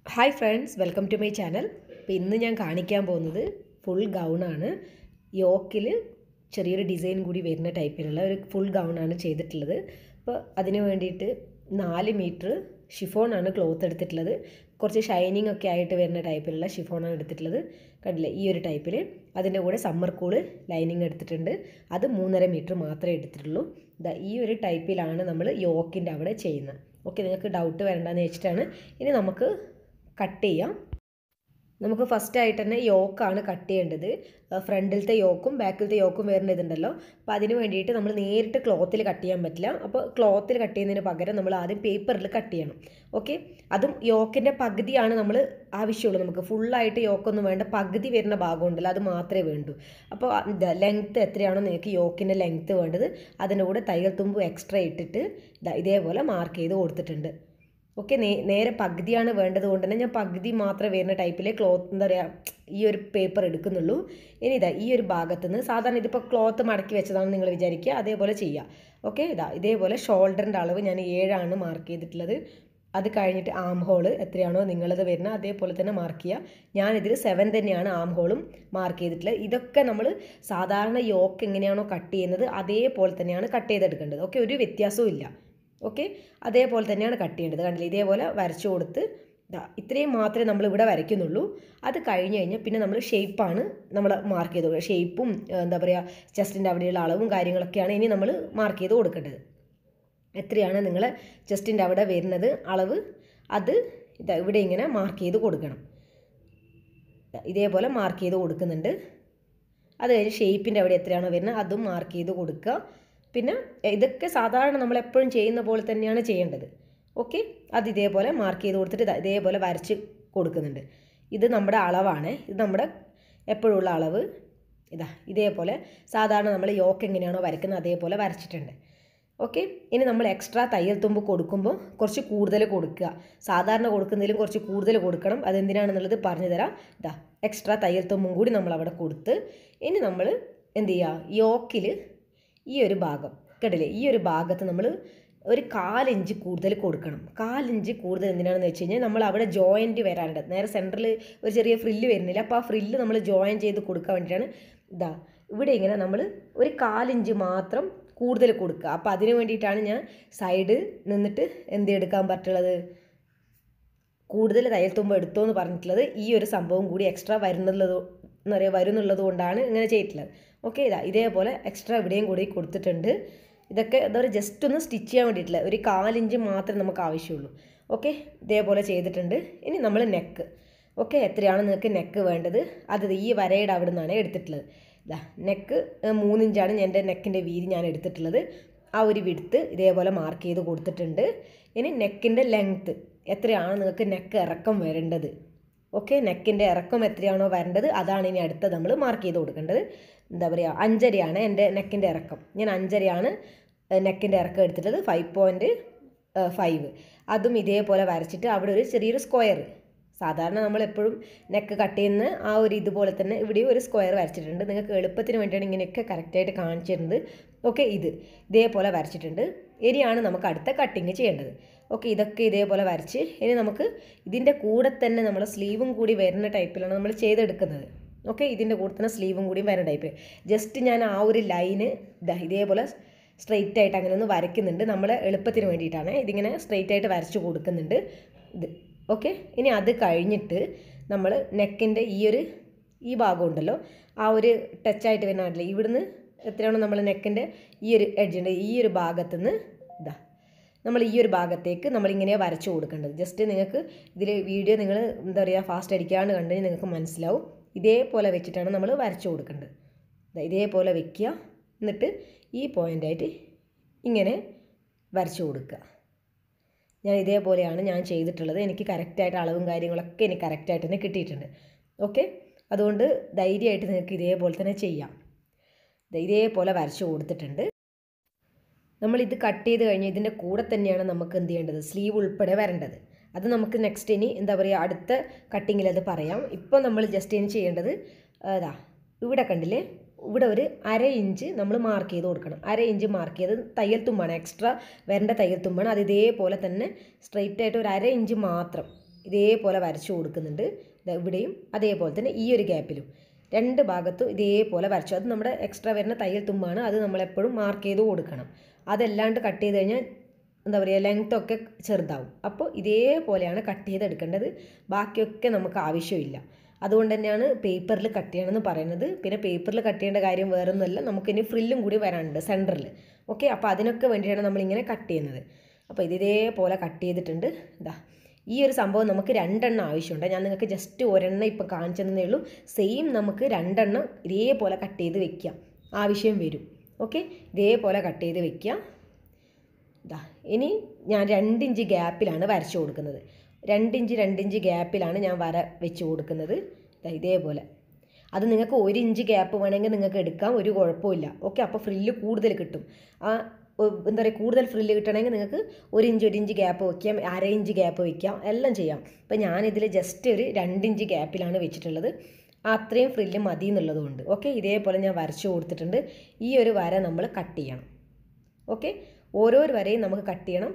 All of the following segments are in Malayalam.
Hi friends welcome to my channel അപ്പോൾ ഇന്ന് ഞാൻ കാണിക്കാൻ പോകുന്നത് ഫുൾ ഗൗണാണ് യോക്കിൽ ചെറിയൊരു ഡിസൈൻ കൂടി വരുന്ന ടൈപ്പിലുള്ള ഒരു ഫുൾ ഗൗണാണ് ചെയ്തിട്ടുള്ളത് അപ്പോൾ അതിന് വേണ്ടിയിട്ട് നാല് മീറ്റർ ഷിഫോണാണ് ക്ലോത്ത് എടുത്തിട്ടുള്ളത് കുറച്ച് ഷൈനിങ് ഒക്കെ ആയിട്ട് വരുന്ന ടൈപ്പിലുള്ള ഷിഫോണാണ് എടുത്തിട്ടുള്ളത് കണ്ടില്ലേ ഈ ഒരു ടൈപ്പിൽ അതിൻ്റെ കൂടെ സമ്മർ കൂള് ലൈനിങ് എടുത്തിട്ടുണ്ട് അത് മൂന്നര മീറ്റർ മാത്രമേ എടുത്തിട്ടുള്ളൂ ഇതാ ഈ ഒരു ടൈപ്പിലാണ് നമ്മൾ യോക്കിൻ്റെ അവിടെ ചെയ്യുന്നത് ഓക്കെ നിങ്ങൾക്ക് ഡൗട്ട് വരണ്ടെന്ന് വെച്ചിട്ടാണ് ഇനി നമുക്ക് കട്ട് ചെയ്യാം നമുക്ക് ഫസ്റ്റ് ആയിട്ട് തന്നെ യോക്കാണ് കട്ട് ചെയ്യേണ്ടത് ഫ്രണ്ടിലത്തെ യോക്കും ബാക്കിലത്തെ യോക്കും വരുന്നതുണ്ടല്ലോ അപ്പോൾ അതിന് വേണ്ടിയിട്ട് നമ്മൾ നേരിട്ട് ക്ലോത്തിൽ കട്ട് ചെയ്യാൻ പറ്റില്ല അപ്പോൾ ക്ലോത്തിൽ കട്ട് ചെയ്യുന്നതിന് പകരം നമ്മൾ ആദ്യം പേപ്പറിൽ കട്ട് ചെയ്യണം ഓക്കെ അതും യോക്കിൻ്റെ പകുതിയാണ് നമ്മൾ ആവശ്യമുള്ളൂ നമുക്ക് ഫുള്ളായിട്ട് യോക്കൊന്നും വേണ്ട പകുതി വരുന്ന ഭാഗമുണ്ടല്ലോ അത് മാത്രമേ വേണ്ടൂ അപ്പോൾ ലെങ്ത്ത് എത്രയാണോ നിങ്ങൾക്ക് യോക്കിൻ്റെ ലെങ്ത്ത് വേണ്ടത് അതിൻ്റെ കൂടെ തയ്യൽ തുമ്പ് എക്സ്ട്രാ ഇട്ടിട്ട് ഇതേപോലെ മാർക്ക് ചെയ്ത് കൊടുത്തിട്ടുണ്ട് ഓക്കെ നേ നേരെ പകുതിയാണ് വേണ്ടത് കൊണ്ട് തന്നെ ഞാൻ പകുതി മാത്രം വരുന്ന ടൈപ്പിലെ ക്ലോത്ത് എന്താ പറയുക ഈ ഒരു പേപ്പർ എടുക്കുന്നുള്ളൂ ഇനി ഇതാ ഈ ഒരു ഭാഗത്ത് നിന്ന് സാധാരണ ഇതിപ്പോൾ ക്ലോത്ത് മടക്കി വെച്ചതാണെന്ന് നിങ്ങൾ വിചാരിക്കുക അതേപോലെ ചെയ്യുക ഓക്കെ ഇതാ ഇതേപോലെ ഷോൾഡറിൻ്റെ അളവ് ഞാൻ ഏഴാണ് മാർക്ക് ചെയ്തിട്ടുള്ളത് അത് കഴിഞ്ഞിട്ട് ആം ഹോൾ എത്രയാണോ നിങ്ങളത് വരുന്നത് അതേപോലെ തന്നെ മാർക്ക് ചെയ്യുക ഞാനിതിൽ സെവൻ തന്നെയാണ് ആം ഹോളും മാർക്ക് ചെയ്തിട്ടുള്ളത് ഇതൊക്കെ നമ്മൾ സാധാരണ യോക്ക് എങ്ങനെയാണോ കട്ട് ചെയ്യുന്നത് അതേപോലെ തന്നെയാണ് കട്ട് ചെയ്തെടുക്കേണ്ടത് ഓക്കെ ഒരു വ്യത്യാസവും ഇല്ല ഓക്കെ അതേപോലെ തന്നെയാണ് കട്ട് ചെയ്യേണ്ടത് കണ്ടില്ല ഇതേപോലെ വരച്ചു കൊടുത്ത് ഇത്രയും മാത്രമേ നമ്മൾ ഇവിടെ വരയ്ക്കുന്നുള്ളൂ അത് കഴിഞ്ഞ് കഴിഞ്ഞാൽ പിന്നെ നമ്മൾ ഷേപ്പാണ് നമ്മൾ മാർക്ക് ചെയ്ത് കൊടുക്കുക ഷേപ്പും എന്താ പറയുക ചെസ്റ്റിൻ്റെ അവിടെയുള്ള അളവും കാര്യങ്ങളൊക്കെയാണ് ഇനി നമ്മൾ മാർക്ക് ചെയ്ത് കൊടുക്കേണ്ടത് എത്രയാണ് നിങ്ങൾ ചെസ്റ്റിൻ്റെ അവിടെ വരുന്നത് അളവ് അത് ഇതാ ഇവിടെ ഇങ്ങനെ മാർക്ക് ചെയ്ത് കൊടുക്കണം ഇതേപോലെ മാർക്ക് ചെയ്ത് കൊടുക്കുന്നുണ്ട് അത് കഴിഞ്ഞ് ഷേപ്പിൻ്റെ അവിടെ എത്രയാണോ വരുന്നത് അതും മാർക്ക് ചെയ്ത് കൊടുക്കുക പിന്നെ ഇതൊക്കെ സാധാരണ നമ്മൾ എപ്പോഴും ചെയ്യുന്ന പോലെ തന്നെയാണ് ചെയ്യേണ്ടത് ഓക്കെ അത് ഇതേപോലെ മാർക്ക് ചെയ്ത് കൊടുത്തിട്ട് ഇതേപോലെ വരച്ച് കൊടുക്കുന്നുണ്ട് ഇത് നമ്മുടെ അളവാണ് ഇത് നമ്മുടെ എപ്പോഴുള്ള അളവ് ഇതാ ഇതേപോലെ സാധാരണ നമ്മൾ യോക്ക് എങ്ങനെയാണോ വരയ്ക്കുന്നത് അതേപോലെ വരച്ചിട്ടുണ്ട് ഓക്കെ ഇനി നമ്മൾ എക്സ്ട്രാ തയ്യൽ തുമ്പ് കൊടുക്കുമ്പോൾ കുറച്ച് കൂടുതൽ കൊടുക്കുക സാധാരണ കൊടുക്കുന്നതിലും കുറച്ച് കൂടുതൽ കൊടുക്കണം അതെന്തിനാണെന്നുള്ളത് പറഞ്ഞു തരാം ഇതാ എക്സ്ട്രാ തയ്യൽ തുമ്പും കൂടി നമ്മൾ അവിടെ കൊടുത്ത് ഇനി നമ്മൾ എന്ത് ചെയ്യുക യോക്കിൽ ഈ ഒരു ഭാഗം കേട്ടില്ലേ ഈ ഒരു ഭാഗത്ത് നമ്മൾ ഒരു കാലിഞ്ച് കൂടുതൽ കൊടുക്കണം കാലിഞ്ച് കൂടുതൽ എന്തിനാണെന്ന് വെച്ച് കഴിഞ്ഞാൽ നമ്മൾ അവിടെ ജോയിൻറ്റ് വരാനുണ്ട് നേരെ സെൻറ്ററിൽ ഒരു ചെറിയ ഫ്രില്ല് വരുന്നില്ല അപ്പോൾ ആ ഫ്രില്ല് നമ്മൾ ജോയിൻ ചെയ്ത് കൊടുക്കാൻ വേണ്ടിയിട്ടാണ് ഇതാ ഇവിടെ ഇങ്ങനെ നമ്മൾ ഒരു കാലിഞ്ച് മാത്രം കൂടുതൽ കൊടുക്കുക അപ്പോൾ അതിന് വേണ്ടിയിട്ടാണ് ഞാൻ സൈഡ് നിന്നിട്ട് എന്ത് എടുക്കാൻ പറ്റുള്ളത് കൂടുതൽ തയ്യൽ തുമ്പ് എടുത്തോ എന്ന് പറഞ്ഞിട്ടുള്ളത് ഈ ഒരു സംഭവം കൂടി എക്സ്ട്രാ വരുന്നുള്ളത് എന്ന് പറയുക വരുന്നുള്ളത് കൊണ്ടാണ് ഇങ്ങനെ ചെയ്തിട്ടുള്ളത് ഓക്കെ ഇതാ ഇതേപോലെ എക്സ്ട്രാ ഇവിടെയും കൂടി കൊടുത്തിട്ടുണ്ട് ഇതൊക്കെ എന്താ പറയുക ജസ്റ്റ് ഒന്ന് സ്റ്റിച്ച് ചെയ്യാൻ വേണ്ടിയിട്ടില്ല ഒരു കാലിഞ്ച് മാത്രമേ നമുക്ക് ആവശ്യമുള്ളൂ ഓക്കെ ഇതേപോലെ ചെയ്തിട്ടുണ്ട് ഇനി നമ്മൾ നെക്ക് ഓക്കെ എത്രയാണ് നിങ്ങൾക്ക് നെക്ക് വേണ്ടത് അത് ഈ വരയുടെ അവിടെ നിന്നാണ് എടുത്തിട്ടുള്ളത് ഇതാ നെക്ക് മൂന്നിഞ്ചാണ് എൻ്റെ നെക്കിൻ്റെ വീതി ഞാൻ എടുത്തിട്ടുള്ളത് ആ ഒരു വിടുത്ത് ഇതേപോലെ മാർക്ക് ചെയ്ത് കൊടുത്തിട്ടുണ്ട് ഇനി നെക്കിൻ്റെ ലെങ്ത്ത് എത്രയാണ് നിങ്ങൾക്ക് നെക്ക് ഇറക്കം വരേണ്ടത് ഓക്കെ നെക്കിൻ്റെ ഇറക്കം എത്രയാണോ വരേണ്ടത് അതാണ് ഇനി അടുത്ത നമ്മൾ മാർക്ക് ചെയ്ത് കൊടുക്കേണ്ടത് എന്താ പറയുക അഞ്ചരയാണ് എൻ്റെ നെക്കിൻ്റെ ഇറക്കം ഞാൻ അഞ്ചരയാണ് നെക്കിൻ്റെ ഇറക്കം എടുത്തിട്ടുള്ളത് ഫൈവ് പോയിൻറ്റ് ഫൈവ് അതും ഇതേപോലെ വരച്ചിട്ട് അവിടെ ഒരു ചെറിയൊരു സ്ക്വയർ സാധാരണ നമ്മൾ എപ്പോഴും നെക്ക് കട്ട് ചെയ്യുന്ന ആ ഒരു ഇതുപോലെ തന്നെ ഇവിടെയും ഒരു സ്ക്വയർ വരച്ചിട്ടുണ്ട് നിങ്ങൾക്ക് എളുപ്പത്തിന് വേണ്ടിയാണ് ഇങ്ങനെയൊക്കെ കറക്റ്റായിട്ട് കാണിച്ചിരുന്നത് ഓക്കെ ഇത് ഇതേപോലെ വരച്ചിട്ടുണ്ട് ഇനിയാണ് നമുക്ക് അടുത്ത കട്ടിങ് ചെയ്യേണ്ടത് ഓക്കെ ഇതൊക്കെ ഇതേപോലെ വരച്ച് ഇനി നമുക്ക് ഇതിൻ്റെ കൂടെ തന്നെ നമ്മൾ സ്ലീവും കൂടി വരുന്ന ടൈപ്പിലാണ് നമ്മൾ ചെയ്തെടുക്കുന്നത് ഓക്കെ ഇതിൻ്റെ കൂടെ തന്നെ സ്ലീവും കൂടി വരുന്ന ടൈപ്പ് ജസ്റ്റ് ഞാൻ ആ ഒരു ലൈന് ഇതേപോലെ സ്ട്രെയിറ്റ് ആയിട്ട് അങ്ങനെ ഒന്ന് വരയ്ക്കുന്നുണ്ട് നമ്മൾ എളുപ്പത്തിന് വേണ്ടിയിട്ടാണ് ഇതിങ്ങനെ സ്ട്രെയിറ്റ് ആയിട്ട് വരച്ച് കൊടുക്കുന്നുണ്ട് ഇത് ഓക്കെ ഇനി അത് കഴിഞ്ഞിട്ട് നമ്മൾ നെക്കിൻ്റെ ഈ ഒരു ഈ ഭാഗം ഉണ്ടല്ലോ ആ ഒരു ടച്ചായിട്ട് വരുന്ന കണ്ടില്ലേ ഇവിടുന്ന് എത്രയാണോ നമ്മൾ നെക്കിൻ്റെ ഈ ഒരു എഡ്ജുണ്ട് ഈ ഒരു ഭാഗത്തുനിന്ന് ഇതാ നമ്മൾ ഈ ഒരു ഭാഗത്തേക്ക് നമ്മളിങ്ങനെ വരച്ചു കൊടുക്കേണ്ടത് ജസ്റ്റ് നിങ്ങൾക്ക് ഇതിൽ വീഡിയോ നിങ്ങൾ എന്താ പറയുക ഫാസ്റ്റ് അടിക്കാണ്ട് കണ്ടു നിങ്ങൾക്ക് മനസ്സിലാവും ഇതേപോലെ വെച്ചിട്ടാണ് നമ്മൾ വരച്ചു കൊടുക്കേണ്ടത് ഇതേപോലെ വെക്കുക എന്നിട്ട് ഈ പോയിൻ്റായിട്ട് ഇങ്ങനെ വരച്ചു കൊടുക്കുക ഞാൻ ഇതേപോലെയാണ് ഞാൻ ചെയ്തിട്ടുള്ളത് എനിക്ക് കറക്റ്റായിട്ട് അളവും കാര്യങ്ങളൊക്കെ എനിക്ക് കറക്റ്റായിട്ട് തന്നെ കിട്ടിയിട്ടുണ്ട് ഓക്കെ അതുകൊണ്ട് ധൈര്യമായിട്ട് നിങ്ങൾക്ക് ഇതേപോലെ തന്നെ ചെയ്യാം ഇതേപോലെ വരച്ചു കൊടുത്തിട്ടുണ്ട് നമ്മൾ ഇത് കട്ട് ചെയ്ത് കഴിഞ്ഞ് ഇതിൻ്റെ കൂടെ തന്നെയാണ് നമുക്ക് എന്ത് ചെയ്യേണ്ടത് സ്ലീവ് ഉൾപ്പെടെ വരേണ്ടത് അത് നമുക്ക് നെക്സ്റ്റ് ഇനി എന്താ പറയുക അടുത്ത കട്ടിങ്ങിൽ അത് പറയാം ഇപ്പോൾ നമ്മൾ ജസ്റ്റ് ഇനി ചെയ്യേണ്ടത് അതാ ഇവിടെ കണ്ടില്ലേ ഇവിടെ ഒരു അര ഇഞ്ച് നമ്മൾ മാർക്ക് ചെയ്ത് കൊടുക്കണം അര ഇഞ്ച് മാർക്ക് ചെയ്ത് തയ്യൽ തുമ്പാണ് എക്സ്ട്രാ വരേണ്ട തയ്യൽ തുമ്പാണ് അത് ഇതേപോലെ തന്നെ സ്ട്രെയിറ്റ് ആയിട്ട് ഒരു അര ഇഞ്ച് മാത്രം ഇതേപോലെ വരച്ചു കൊടുക്കുന്നുണ്ട് ദാ ഇവിടെയും അതേപോലെ തന്നെ ഈ ഒരു ഗ്യാപ്പിലും രണ്ട് ഭാഗത്തും ഇതേപോലെ വരച്ചു അത് നമ്മുടെ എക്സ്ട്രാ വരുന്ന തയ്യൽ തുമ്പാണ് അത് നമ്മളെപ്പോഴും മാർക്ക് ചെയ്ത് കൊടുക്കണം അതല്ലാണ്ട് കട്ട് ചെയ്ത് കഴിഞ്ഞാൽ എന്താ പറയുക ലെങ്ത് ഒക്കെ ചെറുതാവും അപ്പോൾ ഇതേപോലെയാണ് കട്ട് ചെയ്തെടുക്കേണ്ടത് ബാക്കിയൊക്കെ നമുക്ക് ആവശ്യമില്ല അതുകൊണ്ട് തന്നെയാണ് പേപ്പറിൽ കട്ട് ചെയ്യണമെന്ന് പറയുന്നത് പിന്നെ പേപ്പറിൽ കട്ട് ചെയ്യേണ്ട കാര്യം വേറൊന്നുമല്ല നമുക്കിനി ഫ്രില്ലും കൂടി വരാനുണ്ട് സെൻറ്ററിൽ ഓക്കെ അപ്പോൾ അതിനൊക്കെ വേണ്ടിയിട്ടാണ് നമ്മളിങ്ങനെ കട്ട് ചെയ്യുന്നത് അപ്പോൾ ഇത് ഇതേപോലെ കട്ട് ചെയ്തിട്ടുണ്ട് ഇതാ ഈ ഒരു സംഭവം നമുക്ക് രണ്ടെണ്ണം ആവശ്യമുണ്ട് ഞാൻ നിങ്ങൾക്ക് ജസ്റ്റ് ഒരെണ്ണം ഇപ്പോൾ കാണിച്ചു തന്നേ ഉള്ളൂ സെയിം നമുക്ക് രണ്ടെണ്ണം ഇതേപോലെ കട്ട് ചെയ്ത് വെക്കാം ആവശ്യം വരും ഓക്കെ ഇതേപോലെ കട്ട് ചെയ്ത് വെക്കാം ഇതാ ഇനി ഞാൻ രണ്ടിഞ്ച് ഗ്യാപ്പിലാണ് വരച്ചു കൊടുക്കുന്നത് രണ്ടിഞ്ച് രണ്ടിഞ്ച് ഗ്യാപ്പിലാണ് ഞാൻ വര വെച്ച് കൊടുക്കുന്നത് ദാ ഇതേപോലെ അത് നിങ്ങൾക്ക് ഒരു ഇഞ്ച് ഗ്യാപ്പ് വേണമെങ്കിൽ നിങ്ങൾക്ക് എടുക്കാം ഒരു കുഴപ്പമില്ല ഓക്കെ അപ്പോൾ ഫ്രില്ല് കൂടുതൽ കിട്ടും ആ ഒ- എന്താ പറയുക കൂടുതൽ ഫ്രില്ല് കിട്ടണമെങ്കിൽ നിങ്ങൾക്ക് ഒരു ഇഞ്ച് ഒരു ഇഞ്ച് ഗ്യാപ്പ് വയ്ക്കാം അര ഇഞ്ച് ഗ്യാപ്പ് വയ്ക്കാം എല്ലാം ചെയ്യാം അപ്പോൾ ഞാനിതിൽ ജസ്റ്റ് ഒരു രണ്ടിഞ്ച് ഗ്യാപ്പിലാണ് വെച്ചിട്ടുള്ളത് അത്രയും ഫ്രില്ല് മതി എന്നുള്ളതുകൊണ്ട് ഓക്കെ ഇതേപോലെ ഞാൻ വരച്ചു കൊടുത്തിട്ടുണ്ട് ഈ ഒരു വര നമ്മൾ കട്ട് ചെയ്യണം ഓക്കെ ഓരോരു വരയും നമുക്ക് കട്ട് ചെയ്യണം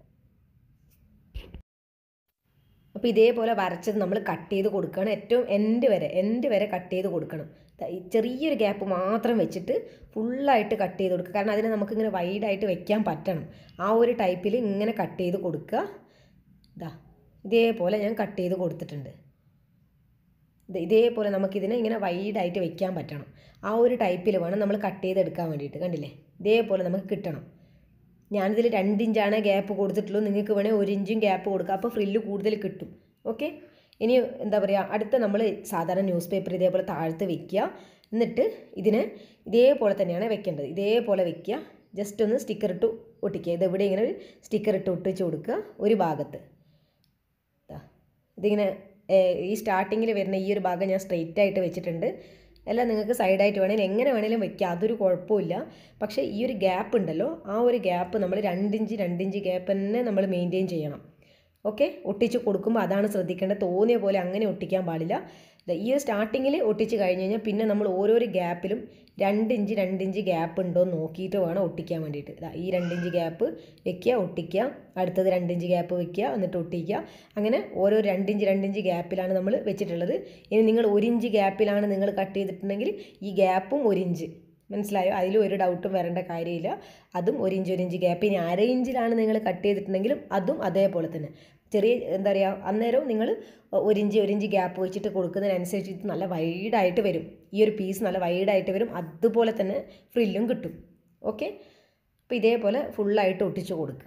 അപ്പോൾ ഇതേപോലെ വരച്ചത് നമ്മൾ കട്ട് ചെയ്ത് കൊടുക്കണം ഏറ്റവും എൻഡ് വരെ എൻഡ് വരെ കട്ട് ചെയ്ത് കൊടുക്കണം ദാ ഈ ചെറിയൊരു ഗ്യാപ്പ് മാത്രം വെച്ചിട്ട് ഫുള്ളായിട്ട് കട്ട് ചെയ്ത് കൊടുക്കുക കാരണം അതിനെ നമുക്കിങ്ങനെ വൈഡായിട്ട് വെക്കാൻ പറ്റണം ആ ഒരു ടൈപ്പിൽ ഇങ്ങനെ കട്ട് ചെയ്ത് കൊടുക്കുക ഇതാ ഇതേപോലെ ഞാൻ കട്ട് ചെയ്ത് കൊടുത്തിട്ടുണ്ട് ഇത് ഇതേപോലെ നമുക്കിതിനെ ഇങ്ങനെ വൈഡായിട്ട് വെക്കാൻ പറ്റണം ആ ഒരു ടൈപ്പിൽ വേണം നമ്മൾ കട്ട് ചെയ്തെടുക്കാൻ വേണ്ടിയിട്ട് കണ്ടില്ലേ ഇതേപോലെ നമുക്ക് കിട്ടണം ഞാനിതിൽ രണ്ടിഞ്ചാണ് ഗ്യാപ്പ് കൊടുത്തിട്ടുള്ളൂ നിങ്ങൾക്ക് വേണേൽ ഒരു ഇഞ്ചും ഗ്യാപ്പ് കൊടുക്കുക അപ്പോൾ ഫ്രില്ല് കൂടുതൽ കിട്ടും ഓക്കെ ഇനി എന്താ പറയുക അടുത്ത നമ്മൾ സാധാരണ ന്യൂസ് പേപ്പർ ഇതേപോലെ താഴ്ത്ത് വെക്കുക എന്നിട്ട് ഇതിനെ ഇതേപോലെ തന്നെയാണ് വെക്കേണ്ടത് ഇതേപോലെ വെക്കുക ജസ്റ്റ് ഒന്ന് സ്റ്റിക്കർ ഇട്ട് ഒട്ടിക്കുക ഇത് ഇവിടെ ഇങ്ങനെ ഒരു സ്റ്റിക്കർ ഇട്ട് ഒട്ടിച്ച് കൊടുക്കുക ഒരു ഭാഗത്ത് ദാ. ഇതിങ്ങനെ ഏഹ്, ഈ സ്റ്റാർട്ടിങ്ങിൽ വരുന്ന ഈ ഒരു ഭാഗം ഞാൻ സ്ട്രെയിറ്റ് ആയിട്ട് വെച്ചിട്ടുണ്ട് എല്ലാം നിങ്ങൾക്ക് സൈഡായിട്ട് വേണമെങ്കിൽ എങ്ങനെ വേണേലും വെക്കാം അതൊരു കുഴപ്പമില്ല പക്ഷേ ഈ ഒരു ഗ്യാപ്പ് ഉണ്ടല്ലോ ആ ഒരു ഗ്യാപ്പ് നമ്മൾ രണ്ടിഞ്ച് രണ്ടിഞ്ച് ഗ്യാപ്പ് തന്നെ നമ്മൾ മെയിൻറ്റെയിൻ ചെയ്യണം ഓക്കെ ഒട്ടിച്ച് കൊടുക്കുമ്പോൾ അതാണ് ശ്രദ്ധിക്കേണ്ടത് തോന്നിയ പോലെ അങ്ങനെ ഒട്ടിക്കാൻ പാടില്ല ദാ ഈ ഒരു സ്റ്റാർട്ടിങ്ങിൽ ഒട്ടിച്ച് കഴിഞ്ഞ് കഴിഞ്ഞാൽ പിന്നെ നമ്മൾ ഓരോരോ ഗ്യാപ്പിലും രണ്ടിഞ്ച് രണ്ടിഞ്ച് ഗ്യാപ്പ് ഉണ്ടോ എന്ന് നോക്കിയിട്ട് വേണം ഒട്ടിക്കാൻ വേണ്ടിയിട്ട് ദാ ഈ രണ്ടിഞ്ച് ഗ്യാപ്പ് വെക്കുക ഒട്ടിക്കുക അടുത്തത് രണ്ടിഞ്ച് ഗ്യാപ്പ് വെക്കുക എന്നിട്ട് ഒട്ടിക്കുക അങ്ങനെ ഓരോ രണ്ടിഞ്ച് രണ്ടിഞ്ച് ഗ്യാപ്പിലാണ് നമ്മൾ വെച്ചിട്ടുള്ളത് ഇനി നിങ്ങൾ ഒരു ഇഞ്ച് ഗ്യാപ്പിലാണ് നിങ്ങൾ കട്ട് ചെയ്തിട്ടുണ്ടെങ്കിൽ ഈ ഗ്യാപ്പും ഒരു ഇഞ്ച് മനസ്സിലായോ അതിൽ ഒരു ഡൗട്ടും വരേണ്ട കാര്യമില്ല അതും ഒരു ഇഞ്ച് ഒരു ഇഞ്ച് ഗ്യാപ്പ് ഇനി അര ഇഞ്ചിലാണ് നിങ്ങൾ കട്ട് ചെയ്തിട്ടുണ്ടെങ്കിലും അതും അതേപോലെ തന്നെ ചെറിയ എന്താ പറയുക അന്നേരം നിങ്ങൾ ഒരു ഇഞ്ച് ഒരു ഇഞ്ച് ഗ്യാപ്പ് വെച്ചിട്ട് കൊടുക്കുന്നതിനനുസരിച്ച് ഇത് നല്ല വൈഡായിട്ട് വരും ഈ ഒരു പീസ് നല്ല വൈഡായിട്ട് വരും അതുപോലെ തന്നെ ഫ്രില്ലും കിട്ടും ഓക്കെ അപ്പോൾ ഇതേപോലെ ഫുള്ളായിട്ട് ഒട്ടിച്ച് കൊടുക്കുക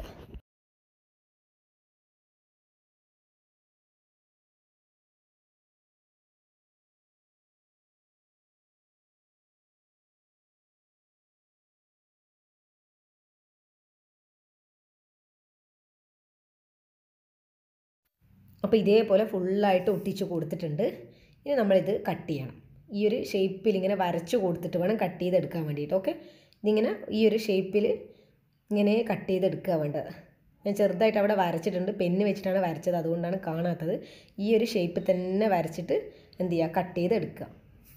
അപ്പോൾ ഇതേപോലെ ഫുള്ളായിട്ട് ഒട്ടിച്ച് കൊടുത്തിട്ടുണ്ട് ഇനി നമ്മളിത് കട്ട് ചെയ്യണം ഈ ഒരു ഷേപ്പിൽ ഇങ്ങനെ വരച്ച് കൊടുത്തിട്ട് വേണം കട്ട് ചെയ്തെടുക്കാൻ വേണ്ടിയിട്ട് ഓക്കെ ഇതിങ്ങനെ ഈ ഒരു ഷേപ്പിൽ ഇങ്ങനെ കട്ട് ചെയ്തെടുക്കുക വേണ്ടത് ഞാൻ ചെറുതായിട്ട് അവിടെ വരച്ചിട്ടുണ്ട് പെന്ന് വെച്ചിട്ടാണ് വരച്ചത് അതുകൊണ്ടാണ് കാണാത്തത് ഈ ഒരു ഷേപ്പിൽ തന്നെ വരച്ചിട്ട് എന്ത് ചെയ്യുക കട്ട് ചെയ്തെടുക്കുക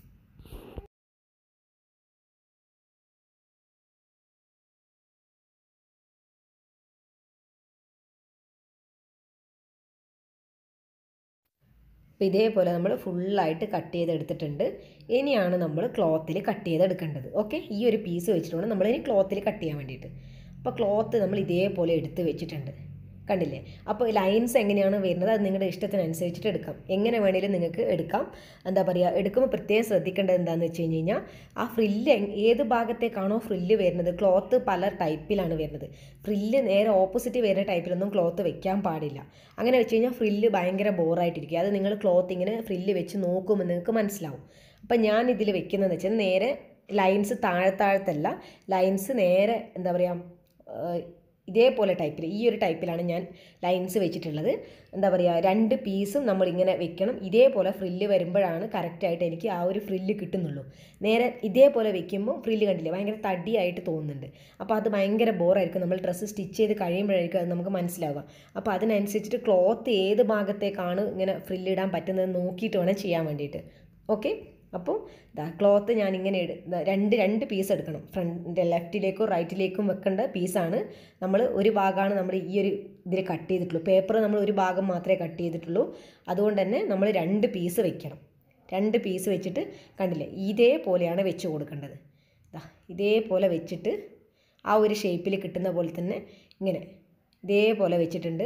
അപ്പോൾ ഇതേപോലെ നമ്മൾ ഫുള്ളായിട്ട് കട്ട് ചെയ്തെടുത്തിട്ടുണ്ട് ഇനിയാണ് നമ്മൾ ക്ലോത്തിൽ കട്ട് ചെയ്തെടുക്കേണ്ടത് ഓക്കെ ഈ ഒരു പീസ് വെച്ചിട്ട് വേണം നമ്മളിനി ക്ലോത്തിൽ കട്ട് ചെയ്യാൻ വേണ്ടിയിട്ട് അപ്പോൾ ക്ലോത്ത് നമ്മൾ ഇതേപോലെ എടുത്ത് വെച്ചിട്ടുണ്ട് കണ്ടില്ലേ അപ്പോൾ ലൈൻസ് എങ്ങനെയാണ് വരുന്നത് അത് നിങ്ങളുടെ ഇഷ്ടത്തിനനുസരിച്ചിട്ട് എടുക്കാം എങ്ങനെ വേണേലും നിങ്ങൾക്ക് എടുക്കാം എന്താ പറയുക എടുക്കുമ്പോൾ പ്രത്യേകം ശ്രദ്ധിക്കേണ്ടത് എന്താണെന്ന് വെച്ച് കഴിഞ്ഞ് കഴിഞ്ഞാൽ ആ ഫ്രില്ല് ഏത് ഭാഗത്തേക്കാണോ ഫ്രില്ല് വരുന്നത് ക്ലോത്ത് പല ടൈപ്പിലാണ് വരുന്നത് ഫ്രില്ല് നേരെ ഓപ്പോസിറ്റ് വരുന്ന ടൈപ്പിലൊന്നും ക്ലോത്ത് വെക്കാൻ പാടില്ല അങ്ങനെ വെച്ച് കഴിഞ്ഞാൽ ഫ്രില്ല് ഭയങ്കര ബോറായിട്ടിരിക്കും അത് നിങ്ങൾ ക്ലോത്ത് ഇങ്ങനെ ഫ്രില്ല് വെച്ച് നോക്കുമ്പോൾ നിങ്ങൾക്ക് മനസ്സിലാവും അപ്പം ഞാൻ ഇതിൽ വെക്കുന്നതെന്ന് വെച്ചാൽ നേരെ ലൈൻസ് താഴെ താഴത്തല്ല ലൈൻസ് നേരെ എന്താ പറയുക ഇതേപോലെ ടൈപ്പിൽ ഈ ഒരു ടൈപ്പിലാണ് ഞാൻ ലൈൻസ് വെച്ചിട്ടുള്ളത് എന്താ പറയുക രണ്ട് പീസും നമ്മളിങ്ങനെ വെക്കണം ഇതേപോലെ ഫ്രില്ല് വരുമ്പോഴാണ് കറക്റ്റായിട്ട് എനിക്ക് ആ ഒരു ഫ്രില്ല് കിട്ടുന്നുള്ളൂ നേരെ ഇതേപോലെ വെക്കുമ്പോൾ ഫ്രില്ല് കണ്ടില്ലേ ഭയങ്കര തടിയായിട്ട് തോന്നുന്നുണ്ട് അപ്പോൾ അത് ഭയങ്കര ബോറായിരിക്കും നമ്മൾ ഡ്രസ്സ് സ്റ്റിച്ച് ചെയ്ത് കഴിയുമ്പോഴായിരിക്കും അത് നമുക്ക് മനസ്സിലാവുക അപ്പോൾ അതിനനുസരിച്ചിട്ട് ക്ലോത്ത് ഏത് ഭാഗത്തേക്കാണ് ഇങ്ങനെ ഫ്രില്ല് ഇടാൻ പറ്റുന്നത് നോക്കിയിട്ട് വേണം ചെയ്യാൻ വേണ്ടിയിട്ട് ഓക്കെ അപ്പോൾ ഇതാ ക്ലോത്ത് ഞാൻ ഇങ്ങനെ എടു ദാ രണ്ട് രണ്ട് പീസ് എടുക്കണം ഫ്രണ്ട് ലെഫ്റ്റിലേക്കും റൈറ്റിലേക്കും വെക്കേണ്ട പീസാണ് നമ്മൾ ഒരു ഭാഗമാണ് നമ്മൾ ഈ ഒരു ഇതിൽ കട്ട് ചെയ്തിട്ടുള്ളൂ പേപ്പർ നമ്മൾ ഒരു ഭാഗം മാത്രമേ കട്ട് ചെയ്തിട്ടുള്ളൂ അതുകൊണ്ട് തന്നെ നമ്മൾ രണ്ട് പീസ് വെക്കണം രണ്ട് പീസ് വെച്ചിട്ട് കണ്ടില്ലേ ഇതേപോലെയാണ് വെച്ച് കൊടുക്കേണ്ടത് ദാ ഇതേപോലെ വെച്ചിട്ട് ആ ഒരു ഷേപ്പിൽ കിട്ടുന്ന പോലെ തന്നെ ഇങ്ങനെ ഇതേപോലെ വെച്ചിട്ടുണ്ട്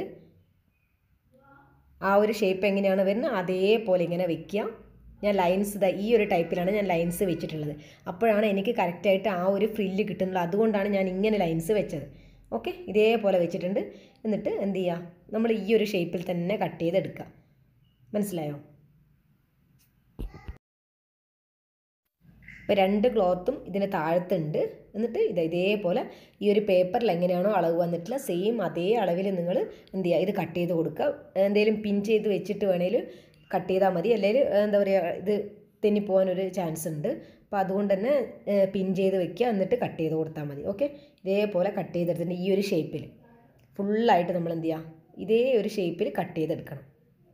ആ ഒരു ഷേപ്പ് എങ്ങനെയാണ് വരുന്നത് അതേപോലെ ഇങ്ങനെ വെക്കുക ഞാൻ ലൈൻസ് ഇതാ ഈ ഒരു ടൈപ്പിലാണ് ഞാൻ ലൈൻസ് വെച്ചിട്ടുള്ളത് അപ്പോഴാണ് എനിക്ക് കറക്റ്റായിട്ട് ആ ഒരു ഫ്രില്ല് കിട്ടുന്നത് അതുകൊണ്ടാണ് ഞാൻ ഇങ്ങനെ ലൈൻസ് വെച്ചത് ഓക്കെ ഇതേപോലെ വെച്ചിട്ടുണ്ട് എന്നിട്ട് എന്ത് ചെയ്യുക നമ്മൾ ഈ ഒരു ഷേപ്പിൽ തന്നെ കട്ട് ചെയ്തെടുക്കുക മനസ്സിലായോ ഇപ്പോൾ രണ്ട് ക്ലോത്തും ഇതിന് താഴത്തുണ്ട് എന്നിട്ട് ഇത് ഇതേപോലെ ഈ ഒരു പേപ്പറിൽ എങ്ങനെയാണോ അളവ് വന്നിട്ടുള്ള സെയിം അതേ അളവിൽ നിങ്ങൾ എന്ത് ചെയ്യുക ഇത് കട്ട് ചെയ്ത് കൊടുക്കുക എന്തെങ്കിലും പിൻ ചെയ്ത് വെച്ചിട്ട് വേണേൽ കട്ട് ചെയ്താൽ മതി അല്ലെങ്കിൽ എന്താ പറയുക ഇത് തെന്നിപ്പോകാനൊരു ചാൻസ് ഉണ്ട് അപ്പോൾ അതുകൊണ്ട് തന്നെ പിൻ ചെയ്ത് വെക്കുക എന്നിട്ട് കട്ട് ചെയ്ത് കൊടുത്താൽ മതി ഓക്കെ ഇതേപോലെ കട്ട് ചെയ്തെടുത്തിട്ട് ഈ ഒരു ഷേപ്പിൽ ഫുള്ളായിട്ട് നമ്മൾ എന്ത് ചെയ്യുക ഇതേ ഒരു ഷേപ്പിൽ കട്ട് ചെയ്തെടുക്കണം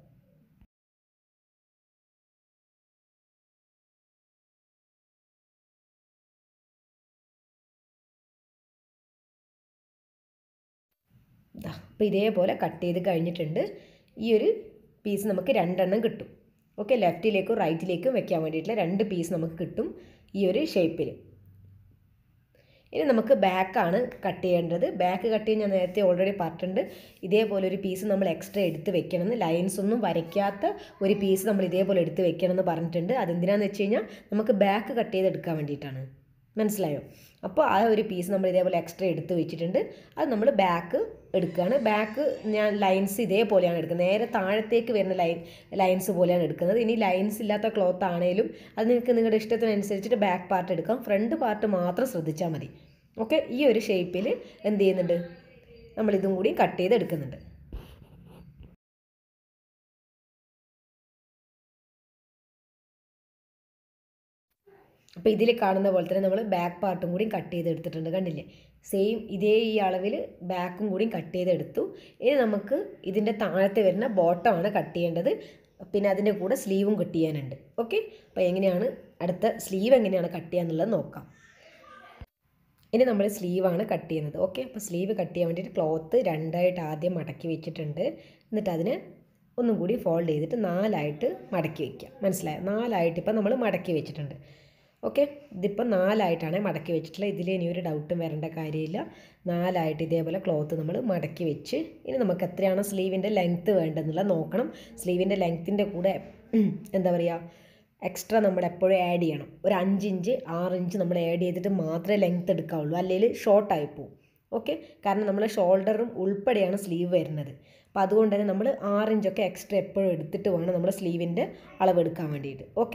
ഇതാ അപ്പോൾ ഇതേപോലെ കട്ട് ചെയ്ത് കഴിഞ്ഞിട്ടുണ്ട് ഈ ഒരു പീസ് നമുക്ക് രണ്ടെണ്ണം കിട്ടും ഓക്കെ ലെഫ്റ്റിലേക്കും റൈറ്റിലേക്കും വെക്കാൻ വേണ്ടിയിട്ടുള്ള രണ്ട് പീസ് നമുക്ക് കിട്ടും ഈ ഒരു ഷേപ്പിൽ ഇനി നമുക്ക് ബാക്കാണ് കട്ട് ചെയ്യേണ്ടത് ബാക്ക് കട്ട് ചെയ്യാൻ ഞാൻ നേരത്തെ ഓൾറെഡി പറഞ്ഞിട്ടുണ്ട് ഇതേപോലെ ഒരു പീസ് നമ്മൾ എക്സ്ട്രാ എടുത്ത് വെക്കണമെന്ന് ലൈൻസ് ഒന്നും വരയ്ക്കാത്ത ഒരു പീസ് നമ്മൾ ഇതേപോലെ എടുത്ത് വെക്കണമെന്ന് പറഞ്ഞിട്ടുണ്ട് അതെന്തിനാന്ന് വെച്ച് കഴിഞ്ഞാൽ നമുക്ക് ബാക്ക് കട്ട് ചെയ്തെടുക്കാൻ വേണ്ടിയിട്ടാണ് മനസ്സിലായോ അപ്പോൾ ആ ഒരു പീസ് നമ്മൾ ഇതേപോലെ എക്സ്ട്രാ എടുത്ത് വെച്ചിട്ടുണ്ട് അത് നമ്മൾ ബാക്ക് എടുക്കുകയാണ് ബാക്ക് ഞാൻ ലൈൻസ് ഇതേപോലെയാണ് എടുക്കുന്നത് നേരെ താഴത്തേക്ക് വരുന്ന ലൈൻ ലൈൻസ് പോലെയാണ് എടുക്കുന്നത് ഇനി ലൈൻസ് ഇല്ലാത്ത ക്ലോത്ത് ആണെങ്കിലും അത് നിങ്ങൾക്ക് നിങ്ങളുടെ ഇഷ്ടത്തിനനുസരിച്ചിട്ട് ബാക്ക് പാർട്ട് എടുക്കാം ഫ്രണ്ട് പാർട്ട് മാത്രം ശ്രദ്ധിച്ചാൽ മതി ഓക്കെ ഈ ഒരു ഷേപ്പിൽ എന്ത് ചെയ്യുന്നുണ്ട് നമ്മൾ ഇതും കൂടി കട്ട് ചെയ്ത് എടുക്കുന്നുണ്ട് അപ്പോൾ ഇതിൽ കാണുന്ന പോലെ തന്നെ നമ്മൾ ബാക്ക് പാർട്ടും കൂടി കട്ട് ചെയ്തെടുത്തിട്ടുണ്ട് കണ്ടില്ലേ സെയിം ഇതേ ഈ അളവിൽ ബാക്കും കൂടി കട്ട് ചെയ്തെടുത്തു ഇനി നമുക്ക് ഇതിൻ്റെ താഴത്തെ വരുന്ന ബോട്ടമാണ് കട്ട് ചെയ്യേണ്ടത് പിന്നെ അതിൻ്റെ കൂടെ സ്ലീവും കട്ട് ചെയ്യാനുണ്ട് ഓക്കെ അപ്പോൾ എങ്ങനെയാണ് അടുത്ത സ്ലീവ് എങ്ങനെയാണ് കട്ട് ചെയ്യാന്നുള്ളത് നോക്കാം ഇനി നമ്മൾ സ്ലീവാണ് കട്ട് ചെയ്യുന്നത് ഓക്കെ അപ്പോൾ സ്ലീവ് കട്ട് ചെയ്യാൻ വേണ്ടിയിട്ട് ക്ലോത്ത് രണ്ടായിട്ട് ആദ്യം മടക്കി വെച്ചിട്ടുണ്ട് എന്നിട്ട് അതിന് ഒന്നും കൂടി ഫോൾഡ് ചെയ്തിട്ട് നാലായിട്ട് മടക്കി വയ്ക്കുക മനസ്സിലായോ നാലായിട്ട് ഇപ്പം നമ്മൾ മടക്കി വെച്ചിട്ടുണ്ട് ഓക്കെ ഇതിപ്പോൾ നാലായിട്ടാണ് മടക്കി വെച്ചിട്ടുള്ളത് ഇതിൽ ഇനി ഒരു ഡൗട്ടും വരേണ്ട കാര്യമില്ല നാലായിട്ട് ഇതേപോലെ ക്ലോത്ത് നമ്മൾ മടക്കി വെച്ച് ഇനി നമുക്ക് എത്രയാണ് സ്ലീവിൻ്റെ ലെങ്ത്ത് വേണ്ടതെന്നുള്ളത് നോക്കണം സ്ലീവിൻ്റെ ലെങ്ത്തിൻ്റെ കൂടെ എന്താ പറയുക എക്സ്ട്രാ നമ്മൾ എപ്പോഴും ആഡ് ചെയ്യണം ഒരു അഞ്ച് ഇഞ്ച് ആറ് ഇഞ്ച് നമ്മൾ ആഡ് ചെയ്തിട്ട് മാത്രമേ ലെങ്ത്ത് എടുക്കാവുള്ളൂ അല്ലെങ്കിൽ ഷോർട്ടായി പോകും ഓക്കെ കാരണം നമ്മൾ ഷോൾഡറും ഉൾപ്പെടെയാണ് സ്ലീവ് വരുന്നത് അപ്പോൾ അതുകൊണ്ട് തന്നെ നമ്മൾ ആറ് ഇഞ്ചൊക്കെ എക്സ്ട്രാ എപ്പോഴും എടുത്തിട്ട് വേണം നമ്മൾ സ്ലീവിൻ്റെ അളവെടുക്കാൻ വേണ്ടിയിട്ട് ഓക്കെ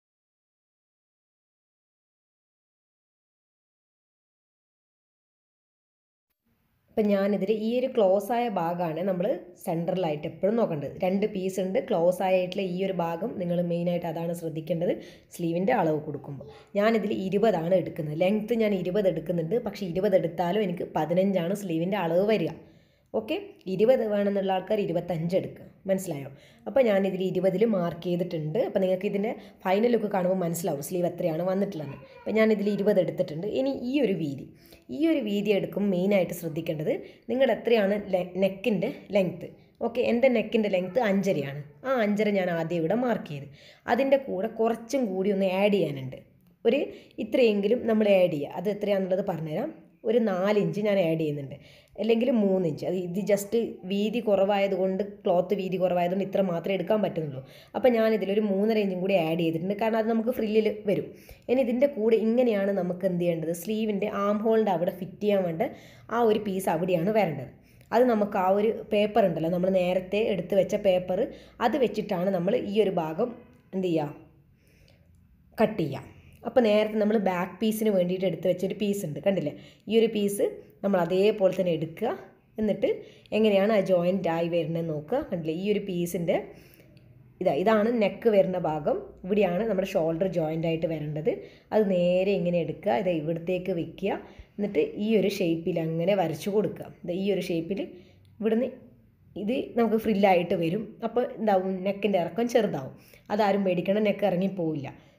ഇപ്പം ഞാനിതിൽ ഈ ഒരു ക്ലോസ് ആയ ഭാഗമാണ് നമ്മൾ സെൻട്രലായിട്ട് എപ്പോഴും നോക്കേണ്ടത് രണ്ട് പീസ് ഉണ്ട് ക്ലോസ് ആയിട്ടുള്ള ഈ ഒരു ഭാഗം നിങ്ങൾ മെയിനായിട്ട് അതാണ് ശ്രദ്ധിക്കേണ്ടത് സ്ലീവിൻ്റെ അളവ് കൊടുക്കുമ്പോൾ ഞാനിതിൽ ഇരുപതാണ് എടുക്കുന്നത് ലെങ്ത്ത് ഞാൻ ഇരുപത് എടുക്കുന്നുണ്ട് പക്ഷേ ഇരുപത് എടുത്താലും എനിക്ക് പതിനഞ്ചാണ് സ്ലീവിൻ്റെ അളവ് വരിക ഓക്കെ ഇരുപത് വേണമെന്നുള്ള ആൾക്കാർ ഇരുപത്തഞ്ച് എടുക്കുക മനസ്സിലായോ അപ്പോൾ ഞാനിതിൽ ഇരുപതിൽ മാർക്ക് ചെയ്തിട്ടുണ്ട് അപ്പോൾ നിങ്ങൾക്ക് ഇതിൻ്റെ ഫൈനൽ ലുക്ക് കാണുമ്പോൾ മനസ്സിലാവും സ്ലീവ് എത്രയാണ് വന്നിട്ടുള്ളത് അപ്പോൾ ഞാനിതിൽ ഇരുപത് എടുത്തിട്ടുണ്ട് ഇനി ഈ ഒരു വീതി ഈ ഒരു വീതി എടുക്കും മെയിനായിട്ട് ശ്രദ്ധിക്കേണ്ടത് നിങ്ങളുടെ എത്രയാണ് നെക്കിൻ്റെ ലെങ്ത്ത് ഓക്കെ എൻ്റെ നെക്കിൻ്റെ ലെങ്ത്ത് അഞ്ചരയാണ് ആ അഞ്ചര ഞാൻ ആദ്യം ഇവിടെ മാർക്ക് ചെയ്ത് അതിൻ്റെ കൂടെ കുറച്ചും കൂടി ഒന്ന് ആഡ് ചെയ്യാനുണ്ട് ഒരു ഇത്രയെങ്കിലും നമ്മൾ ആഡ് ചെയ്യുക അത് എത്രയാണെന്നുള്ളത് പറഞ്ഞുതരാം ഒരു നാലിഞ്ച് ഞാൻ ആഡ് ചെയ്യുന്നുണ്ട് അല്ലെങ്കിൽ മൂന്നിഞ്ച് അത് ഇത് ജസ്റ്റ് വീതി കുറവായതുകൊണ്ട് ക്ലോത്ത് വീതി കുറവായതുകൊണ്ട് ഇത്ര മാത്രമേ എടുക്കാൻ പറ്റുന്നുള്ളൂ അപ്പോൾ ഞാൻ ഇതിലൊരു മൂന്നര ഇഞ്ചും കൂടി ആഡ് ചെയ്തിട്ടുണ്ട് കാരണം അത് നമുക്ക് ഫ്രില്ലിൽ വരും ഇനി ഇതിൻ്റെ കൂടെ ഇങ്ങനെയാണ് നമുക്ക് എന്ത് ചെയ്യേണ്ടത് സ്ലീവിൻ്റെ ആം ഹോളിൻ്റെ അവിടെ ഫിറ്റ് ചെയ്യാൻ വേണ്ട ആ ഒരു പീസ് അവിടെയാണ് വരേണ്ടത് അത് നമുക്ക് ആ ഒരു പേപ്പർ ഉണ്ടല്ലോ നമ്മൾ നേരത്തെ എടുത്ത് വെച്ച പേപ്പർ അത് വെച്ചിട്ടാണ് നമ്മൾ ഈ ഒരു ഭാഗം എന്ത് ചെയ്യുക കട്ട് ചെയ്യുക അപ്പോൾ നേരത്തെ നമ്മൾ ബാക്ക് പീസിന് വേണ്ടിയിട്ട് എടുത്ത് വെച്ചൊരു പീസ് ഉണ്ട് കണ്ടില്ലേ ഈ ഒരു പീസ് നമ്മൾ അതേപോലെ തന്നെ എടുക്കുക എന്നിട്ട് എങ്ങനെയാണ് ആ ജോയിൻ്റ് ആയി വരുന്നത് നോക്കുക കണ്ടില്ലേ ഈ ഒരു പീസിൻ്റെ ഇതാ ഇതാണ് നെക്ക് വരുന്ന ഭാഗം ഇവിടെയാണ് നമ്മുടെ ഷോൾഡർ ജോയിൻ്റ് ആയിട്ട് വരേണ്ടത് അത് നേരെ ഇങ്ങനെ എടുക്കുക ഇത് ഇവിടത്തേക്ക് വെക്കുക എന്നിട്ട് ഈ ഒരു ഷേപ്പിൽ അങ്ങനെ വരച്ചു കൊടുക്കുക ഇത് ഈ ഒരു ഷേപ്പിൽ ഇവിടുന്ന് ഇത് നമുക്ക് ഫ്രില്ലായിട്ട് വരും അപ്പോൾ എന്താവും നെക്കിൻ്റെ ഇറക്കം ചെറുതാവും അതാരും പേടിക്കണം നെക്ക് ഇറങ്ങിപ്പോവില്ല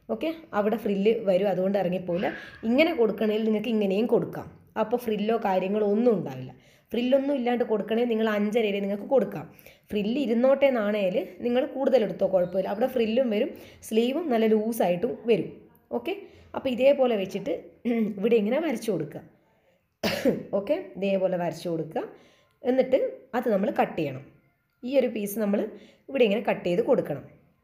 ഓക്കെ അവിടെ ഫ്രില്ല് വരും അതുകൊണ്ട് ഇറങ്ങിപ്പോയില്ല ഇങ്ങനെ കൊടുക്കണമെങ്കിൽ നിങ്ങൾക്ക് ഇങ്ങനെയും കൊടുക്കാം അപ്പോൾ ഫ്രില്ലോ കാര്യങ്ങളോ ഒന്നും ഉണ്ടാവില്ല ഫ്രില്ലൊന്നും ഇല്ലാണ്ട് കൊടുക്കണേ നിങ്ങൾ അഞ്ചരയിൽ നിങ്ങൾക്ക് കൊടുക്കാം ഫ്രില്ല് ഇരുന്നോട്ടെ നാണയിൽ നിങ്ങൾ കൂടുതൽ എടുത്തോ കുഴപ്പമില്ല അവിടെ ഫ്രില്ലും വരും സ്ലീവും നല്ല ലൂസായിട്ടും വരും ഓക്കെ അപ്പോൾ ഇതേപോലെ വെച്ചിട്ട് ഇവിടെ ഇങ്ങനെ വരച്ചു കൊടുക്കുക ഓക്കെ ഇതേപോലെ വരച്ചു കൊടുക്കുക എന്നിട്ട് അത് നമ്മൾ കട്ട് ചെയ്യണം ഈ ഒരു പീസ് നമ്മൾ ഇവിടെ ഇങ്ങനെ കട്ട് ചെയ്ത് കൊടുക്കണം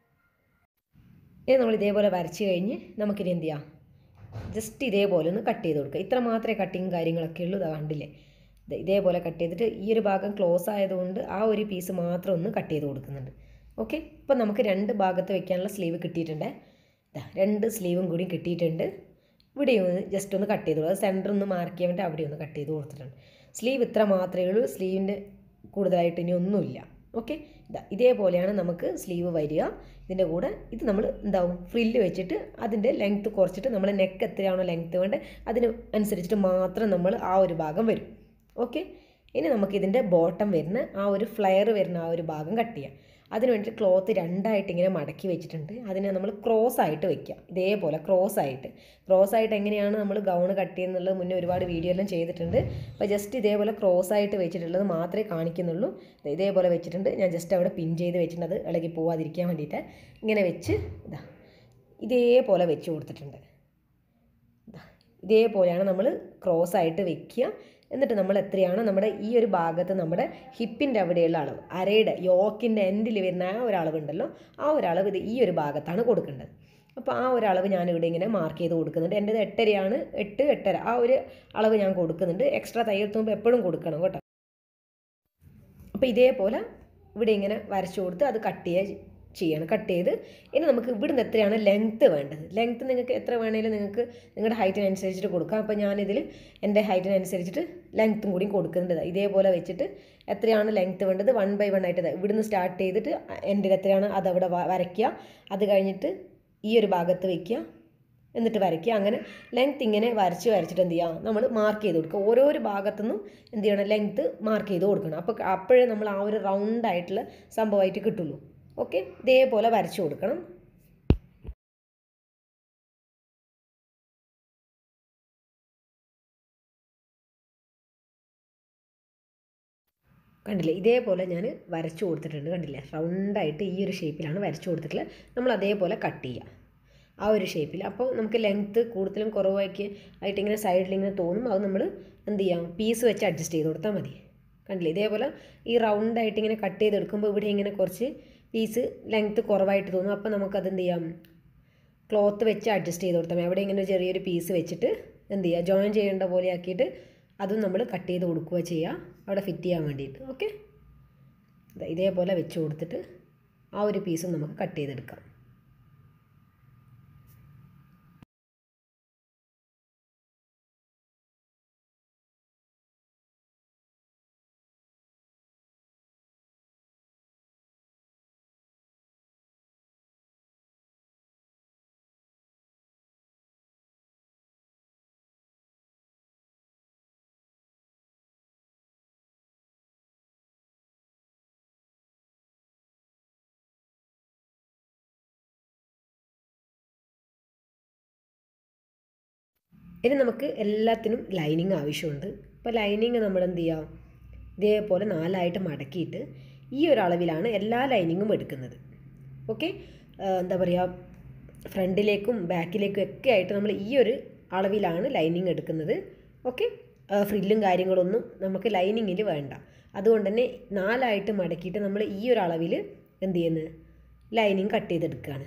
ഇനി നമ്മൾ ഇതേപോലെ വരച്ച് കഴിഞ്ഞ് നമുക്കിനി എന്ത് ചെയ്യാം ജസ്റ്റ് ഇതേപോലെ ഒന്ന് കട്ട് ചെയ്ത് കൊടുക്കുക ഇത്ര മാത്രമേ കട്ടിങ് കാര്യങ്ങളൊക്കെ ഉള്ളൂ ഇതാ കണ്ടില്ലേ ദേ ഇതേപോലെ കട്ട് ചെയ്തിട്ട് ഈ ഒരു ഭാഗം ക്ലോസ് ആയതുകൊണ്ട് ആ ഒരു പീസ് മാത്രം ഒന്ന് കട്ട് ചെയ്ത് കൊടുക്കുന്നുണ്ട് ഓക്കെ ഇപ്പം നമുക്ക് രണ്ട് ഭാഗത്ത് വെക്കാനുള്ള സ്ലീവ് കിട്ടിയിട്ടുണ്ട് ഇതാ രണ്ട് സ്ലീവും കൂടി കിട്ടിയിട്ടുണ്ട് ഇവിടെ ഒന്ന് ജസ്റ്റ് ഒന്ന് കട്ട് ചെയ്ത് കൊടുക്കുക സെൻറ്റർ ഒന്ന് മാർക്ക് ചെയ്യാൻ വേണ്ടി അവിടെ ഒന്ന് കട്ട് ചെയ്ത് കൊടുത്തിട്ടുണ്ട് സ്ലീവ് ഇത്ര മാത്രമേ ഉള്ളൂ സ്ലീവിൻ്റെ കൂടുതലായിട്ട് ഇനി ഒന്നുമില്ല ഓക്കെ ഇതാ ഇതേപോലെയാണ് നമുക്ക് സ്ലീവ് വരിക ഇതിൻ്റെ കൂടെ ഇത് നമ്മൾ എന്താവും ഫ്രില്ല് വെച്ചിട്ട് അതിൻ്റെ ലെങ്ത്ത് കുറച്ചിട്ട് നമ്മൾ നെക്ക് എത്രയാണോ ലെങ്ത്ത് വേണ്ടത് അതിന് അനുസരിച്ചിട്ട് മാത്രം നമ്മൾ ആ ഒരു ഭാഗം വരും ഓക്കെ ഇനി നമുക്ക് ഇതിൻ്റെ ബോട്ടം വരുന്ന ആ ഒരു ഫ്ലെയർ വരുന്ന ആ ഒരു ഭാഗം കട്ട് ചെയ്യാം അതിന് വേണ്ടിയിട്ട് ക്ലോത്ത് രണ്ടായിട്ട് ഇങ്ങനെ മടക്കി വെച്ചിട്ടുണ്ട് അതിനെ നമ്മൾ ക്രോസ് ആയിട്ട് വെക്കുക ഇതേപോലെ ക്രോസ് ആയിട്ട് ക്രോസ് ആയിട്ട് എങ്ങനെയാണ് നമ്മൾ ഗൗൺ കട്ട് ചെയ്യുന്നുള്ളത് മുന്നേ ഒരുപാട് വീഡിയോ എല്ലാം ചെയ്തിട്ടുണ്ട് അപ്പോൾ ജസ്റ്റ് ഇതേപോലെ ക്രോസ് ആയിട്ട് വെച്ചിട്ടുള്ളത് മാത്രമേ കാണിക്കുന്നുള്ളൂ ദേ ഇതേപോലെ വെച്ചിട്ടുണ്ട് ഞാൻ ജസ്റ്റ് അവിടെ പിൻ ചെയ്ത് വെച്ചിട്ടുണ്ട് അത് ഇളകി പോവാതിരിക്കാൻ വേണ്ടിയിട്ട് ഇങ്ങനെ വെച്ച് ഇതാ ഇതേപോലെ വെച്ച് കൊടുത്തിട്ടുണ്ട് ഇതാ ഇതേപോലെയാണ് നമ്മൾ ക്രോസ് ആയിട്ട് വെക്കുക എന്നിട്ട് നമ്മൾ എത്രയാണ് നമ്മുടെ ഈ ഒരു ഭാഗത്ത് നമ്മുടെ ഹിപ്പിൻ്റെ അവിടെയുള്ള അളവ് അരയുടെ യോക്കിൻ്റെ എൻഡിൽ വരുന്ന ആ ഒരു അളവുണ്ടല്ലോ ആ ഒരു അളവ് ഇത് ഈ ഒരു ഭാഗത്താണ് കൊടുക്കേണ്ടത് അപ്പോൾ ആ ഒരു അളവ് ഞാനിവിടെ ഇങ്ങനെ മാർക്ക് ചെയ്ത് കൊടുക്കുന്നുണ്ട് എൻ്റേത് എട്ടരയാണ് എട്ട് എട്ടര ആ ഒരു അളവ് ഞാൻ കൊടുക്കുന്നുണ്ട് എക്സ്ട്രാ തയ്യൽ തുമ്പ് എപ്പോഴും കൊടുക്കണം കേട്ടോ അപ്പോൾ ഇതേപോലെ ഇവിടെ ഇങ്ങനെ വരച്ചു കൊടുത്ത് അത് കട്ട് ചെയ്യുക ചെയ്യണം കട്ട് ചെയ്ത് ഇനി നമുക്ക് ഇവിടുന്ന് എത്രയാണ് ലെങ്ത്ത് വേണ്ടത് ലെങ്ത്ത് നിങ്ങൾക്ക് എത്ര വേണേലും നിങ്ങൾക്ക് നിങ്ങളുടെ ഹൈറ്റിനനുസരിച്ചിട്ട് കൊടുക്കാം അപ്പോൾ ഞാനിതിൽ എൻ്റെ ഹൈറ്റിനനുസരിച്ചിട്ട് ലെങ്ത്തും കൂടി കൊടുക്കുന്നുണ്ട് ഇതേപോലെ വെച്ചിട്ട് എത്രയാണ് ലെങ്ത്ത് വേണ്ടത് വൺ ബൈ വൺ ആയിട്ട് ദാ ഇവിടുന്ന് സ്റ്റാർട്ട് ചെയ്തിട്ട് എൻഡിൽ എത്രയാണ് അതവിടെ വ- വരയ്ക്കുക അത് കഴിഞ്ഞിട്ട് ഈ ഒരു ഭാഗത്ത് വയ്ക്കുക എന്നിട്ട് വരയ്ക്കുക അങ്ങനെ ലെങ്ത്ത് ഇങ്ങനെ വരച്ച് വരച്ചിട്ട് എന്ത് ചെയ്യുക നമ്മൾ മാർക്ക് ചെയ്ത് കൊടുക്കുക ഓരോരോ ഭാഗത്തുനിന്നും എന്ത് ചെയ്യണം ലെങ്ത്ത് മാർക്ക് ചെയ്ത് കൊടുക്കണം അപ്പോൾ അപ്പോഴേ നമ്മൾ ആ ഒരു റൗണ്ട് ആയിട്ടുള്ള സംഭവമായിട്ട് കിട്ടുള്ളൂ ഓക്കെ ഇതേപോലെ വരച്ചു കൊടുക്കണം കണ്ടില്ലേ ഇതേപോലെ ഞാൻ വരച്ചു കൊടുത്തിട്ടുണ്ട് കണ്ടില്ലേ റൗണ്ടായിട്ട് ഈ ഒരു ഷേപ്പിലാണ് വരച്ചു കൊടുത്തിട്ടുള്ളത് നമ്മൾ അതേപോലെ കട്ട് ചെയ്യുക ആ ഒരു ഷേപ്പിൽ അപ്പോൾ നമുക്ക് ലെങ്ത്ത് കൂടുതലും കുറവാക്കി ആയിട്ട് ഇങ്ങനെ സൈഡിൽ ഇങ്ങനെ തോന്നും അത് നമ്മൾ എന്ത് ചെയ്യാം പീസ് വെച്ച് അഡ്ജസ്റ്റ് ചെയ്ത് കൊടുത്താൽ മതി കണ്ടില്ലേ ഇതേപോലെ ഈ റൗണ്ടായിട്ട് ഇങ്ങനെ കട്ട് ചെയ്തെടുക്കുമ്പോൾ ഇവിടെ ഇങ്ങനെ കുറച്ച് പീസ് ലെങ്ത്ത് കുറവായിട്ട് തോന്നും അപ്പോൾ നമുക്കത് എന്ത് ചെയ്യാം ക്ലോത്ത് വെച്ച് അഡ്ജസ്റ്റ് ചെയ്ത് കൊടുത്താൽ മതി അവിടെ ഇങ്ങനെ ചെറിയൊരു പീസ് വെച്ചിട്ട് എന്ത് ചെയ്യുക ജോയിൻ ചെയ്യേണ്ട പോലെ ആക്കിയിട്ട് അതും നമ്മൾ കട്ട് ചെയ്ത് കൊടുക്കുക ചെയ്യുക അവിടെ ഫിറ്റ് ചെയ്യാൻ വേണ്ടിയിട്ട് ഓക്കെ ഇതേപോലെ വെച്ച് കൊടുത്തിട്ട് ആ ഒരു പീസും നമുക്ക് കട്ട് ചെയ്തെടുക്കാം ഇനി നമുക്ക് എല്ലാത്തിനും ലൈനിങ് ആവശ്യമുണ്ട് അപ്പോൾ ലൈനിങ് നമ്മൾ എന്ത് ചെയ്യാം ഇതേപോലെ നാലായിട്ട് മടക്കിയിട്ട് ഈ ഒരു അളവിലാണ് എല്ലാ ലൈനിങ്ങും എടുക്കുന്നത് ഓക്കെ എന്താ പറയുക ഫ്രണ്ടിലേക്കും ബാക്കിലേക്കും ഒക്കെ ആയിട്ട് നമ്മൾ ഈ ഒരു അളവിലാണ് ലൈനിങ് എടുക്കുന്നത് ഓക്കെ ഫ്രില്ലും കാര്യങ്ങളൊന്നും നമുക്ക് ലൈനിങ്ങിൽ വേണ്ട അതുകൊണ്ട് തന്നെ നാലായിട്ട് മടക്കിയിട്ട് നമ്മൾ ഈ ഒരു അളവിൽ എന്ത് ചെയ്യുന്നത് ലൈനിങ് കട്ട് ചെയ്തെടുക്കുകയാണ്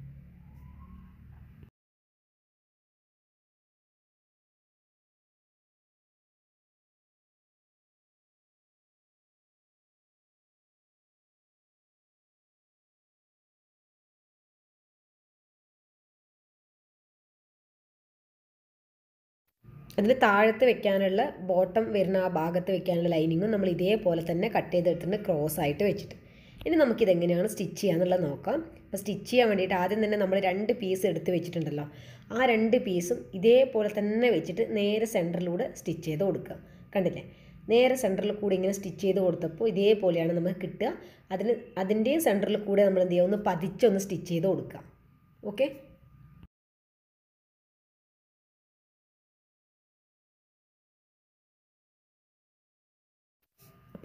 അതിൽ താഴത്ത് വെക്കാനുള്ള ബോട്ടം വരുന്ന ആ ഭാഗത്ത് വെക്കാനുള്ള ലൈനിങ്ങും നമ്മൾ ഇതേപോലെ തന്നെ കട്ട് ചെയ്തെടുത്തിട്ട് ക്രോസ് ആയിട്ട് വെച്ചിട്ട് ഇനി നമുക്കിത് എങ്ങനെയാണ് സ്റ്റിച്ച് ചെയ്യാന്നുള്ളത് നോക്കാം അപ്പോൾ സ്റ്റിച്ച് ചെയ്യാൻ വേണ്ടിയിട്ട് ആദ്യം തന്നെ നമ്മൾ രണ്ട് പീസ് എടുത്ത് വെച്ചിട്ടുണ്ടല്ലോ ആ രണ്ട് പീസും ഇതേപോലെ തന്നെ വെച്ചിട്ട് നേരെ സെൻറ്ററിലൂടെ സ്റ്റിച്ച് ചെയ്ത് കൊടുക്കുക കണ്ടില്ലേ നേരെ സെൻറ്ററിൽ കൂടി ഇങ്ങനെ സ്റ്റിച്ച് ചെയ്ത് കൊടുത്തപ്പോൾ ഇതേപോലെയാണ് നമുക്ക് കിട്ടുക അതിന് അതിൻ്റെയും സെൻറ്ററിൽ കൂടെ നമ്മൾ എന്ത് ചെയ്യുക ഒന്ന് പതിച്ചൊന്ന് സ്റ്റിച്ച് ചെയ്ത് കൊടുക്കുക ഓക്കെ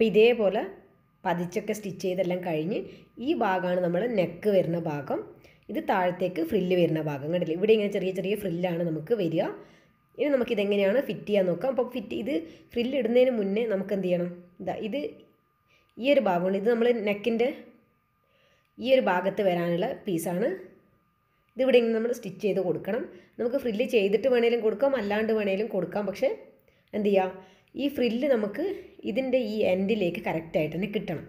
അപ്പോൾ ഇതേപോലെ പതിച്ചൊക്കെ സ്റ്റിച്ച് ചെയ്തെല്ലാം കഴിഞ്ഞ് ഈ ഭാഗമാണ് നമ്മൾ നെക്ക് വരുന്ന ഭാഗം ഇത് താഴത്തേക്ക് ഫ്രില്ല് വരുന്ന ഭാഗം കണ്ടില്ലേ ഇവിടെ ഇങ്ങനെ ചെറിയ ചെറിയ ഫ്രില്ലാണ് നമുക്ക് വരിക ഇനി നമുക്കിതെങ്ങനെയാണ് ഫിറ്റ് ചെയ്യാൻ നോക്കാം അപ്പോൾ ഫിറ്റ് ഇത് ഫ്രില്ല് ഇടുന്നതിന് മുന്നേ നമുക്ക് എന്ത് ചെയ്യണം ഇതാ ഇത് ഈ ഒരു ഭാഗമുണ്ട് ഇത് നമ്മൾ നെക്കിൻ്റെ ഈ ഒരു ഭാഗത്ത് വരാനുള്ള പീസാണ് ഇതിവിടെ ഇങ്ങനെ നമ്മൾ സ്റ്റിച്ച് ചെയ്ത് കൊടുക്കണം നമുക്ക് ഫ്രില്ല് ചെയ്തിട്ട് വേണേലും കൊടുക്കാം അല്ലാണ്ട് വേണേലും കൊടുക്കാം പക്ഷേ എന്ത് ചെയ്യുക ഈ ഫ്രില്ല് നമുക്ക് ഇതിൻ്റെ ഈ എൻഡിലേക്ക് കറക്റ്റായിട്ട് തന്നെ കിട്ടണം